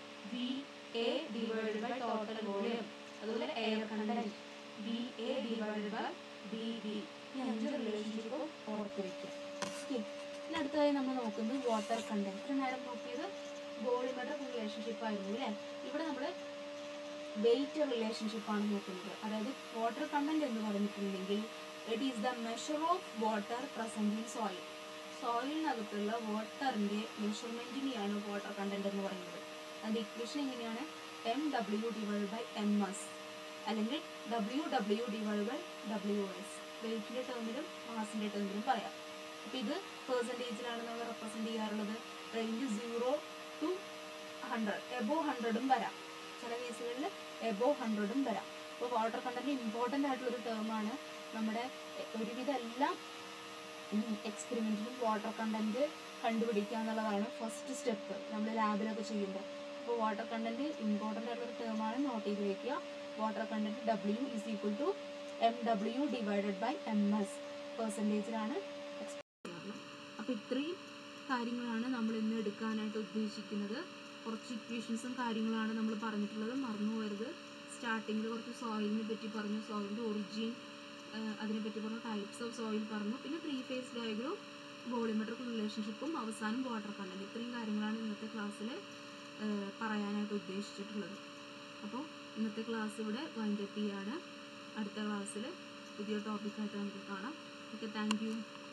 VA divided by total volume അതുപോലെ air content B A divided by B B ഈ അഞ്ച് റിലേഷൻഷിപ്പും ഓർത്ത് വയ്ക്കുക ഓക്കെ ഇനി അടുത്തതായി നമ്മൾ നോക്കുന്നത് വാട്ടർ കണ്ടന്റ് ഇത്ര നേരം നോക്കിയത് വോളിമെട്രിക് റിലേഷൻഷിപ്പ് ആയിരുന്നു അല്ലേ ഇവിടെ നമ്മൾ വെയിറ്റ് റിലേഷൻഷിപ്പ് ആണ് നോക്കുന്നത് അതായത് വാട്ടർ കണ്ടന്റ് എന്ന് പറഞ്ഞിട്ടുണ്ടെങ്കിൽ it is the measure of water present in soil സോയിലിനകത്തുള്ള വാട്ടറിന്റെ മെഷർമെന്റിനെയാണ് വാട്ടർ കണ്ടന്റ് എന്ന് പറയുന്നത് അതിന്റെ ഇക്വേഷൻ എങ്ങനെയാണ് M W divide by M S അല്ലെങ്കിൽ W W divide by W S വെയിറ്റിന്റെ ടേമിലും മാസിന്റെ ടേമിലും പറയാം അപ്പൊ ഇത് പെർസെൻറ്റേജിലാണ് നമ്മൾ റെപ്രസെന്റ് ചെയ്യാറുള്ളത് range zero to hundred above ഹൺഡ്രഡും വരാം ചില കേസുകളിൽ എബോ ഹൺഡ്രഡും വരാം അപ്പോൾ വാട്ടർ കണ്ടന്റ് ഇമ്പോർട്ടൻ്റ് ആയിട്ടുള്ളൊരു ടേമാണ് നമ്മുടെ എ- ഒരുവിധ എല്ലാ എക്സ്പെരിമെൻറ്റിലും വാട്ടർ കണ്ടന്റ് കണ്ടുപിടിക്കുക എന്നുള്ളതാണ് ഫസ്റ്റ് സ്റ്റെപ്പ് നമ്മൾ ലാബിലൊക്കെ ചെയ്യുമ്പോൾ അപ്പോൾ വാട്ടർ കണ്ടന്റ് ഇമ്പോർട്ടൻ്റ് ആയിട്ടുള്ള ടേമാണ് നോട്ട് ചെയ്ത് വെക്കുക water content W is equal to M W divided by M S പെർസെൻറ്റേജിലാണ് അപ്പോൾ ഇത്രയും കാര്യങ്ങളാണ് നമ്മൾ ഇന്ന് എടുക്കാനായിട്ട് ഉദ്ദേശിക്കുന്നത് കുറച്ച് ഇക്വേഷൻസും കാര്യങ്ങളാണ് നമ്മൾ പറഞ്ഞിട്ടുള്ളത് മറന്നു പോകരുത് സ്റ്റാർട്ടിങ്ങിൽ കുറച്ച് സോയിലിനെ പറ്റി പറഞ്ഞു സോയിലിൻ്റെ ഒറിജിൻ അതിനെ പറ്റി പറഞ്ഞു ടൈപ്സ് ഓഫ് സോയിൽ പറഞ്ഞു പിന്നെ ത്രീ ഫേസ് ഡയഗ്രം വോളിമെട്രിക് റിലേഷൻഷിപ്പും അവസാനം വാട്ടർ കണ്ടന്റ് ഇത്രയും കാര്യങ്ങളാണ് ഇന്നത്തെ ക്ലാസ്സിൽ പറയാനായിട്ട് ഉദ്ദേശിച്ചിട്ടുള്ളത് അപ്പോൾ ഇന്നത്തെ ക്ലാസ് ഇവിടെ വൈൻഡപ്പ് ചെയ്യാണ് അടുത്ത ക്ലാസ്സിൽ പുതിയ ടോപ്പിക്കായിട്ട് നമുക്ക് കാണാം ഓക്കെ താങ്ക് യു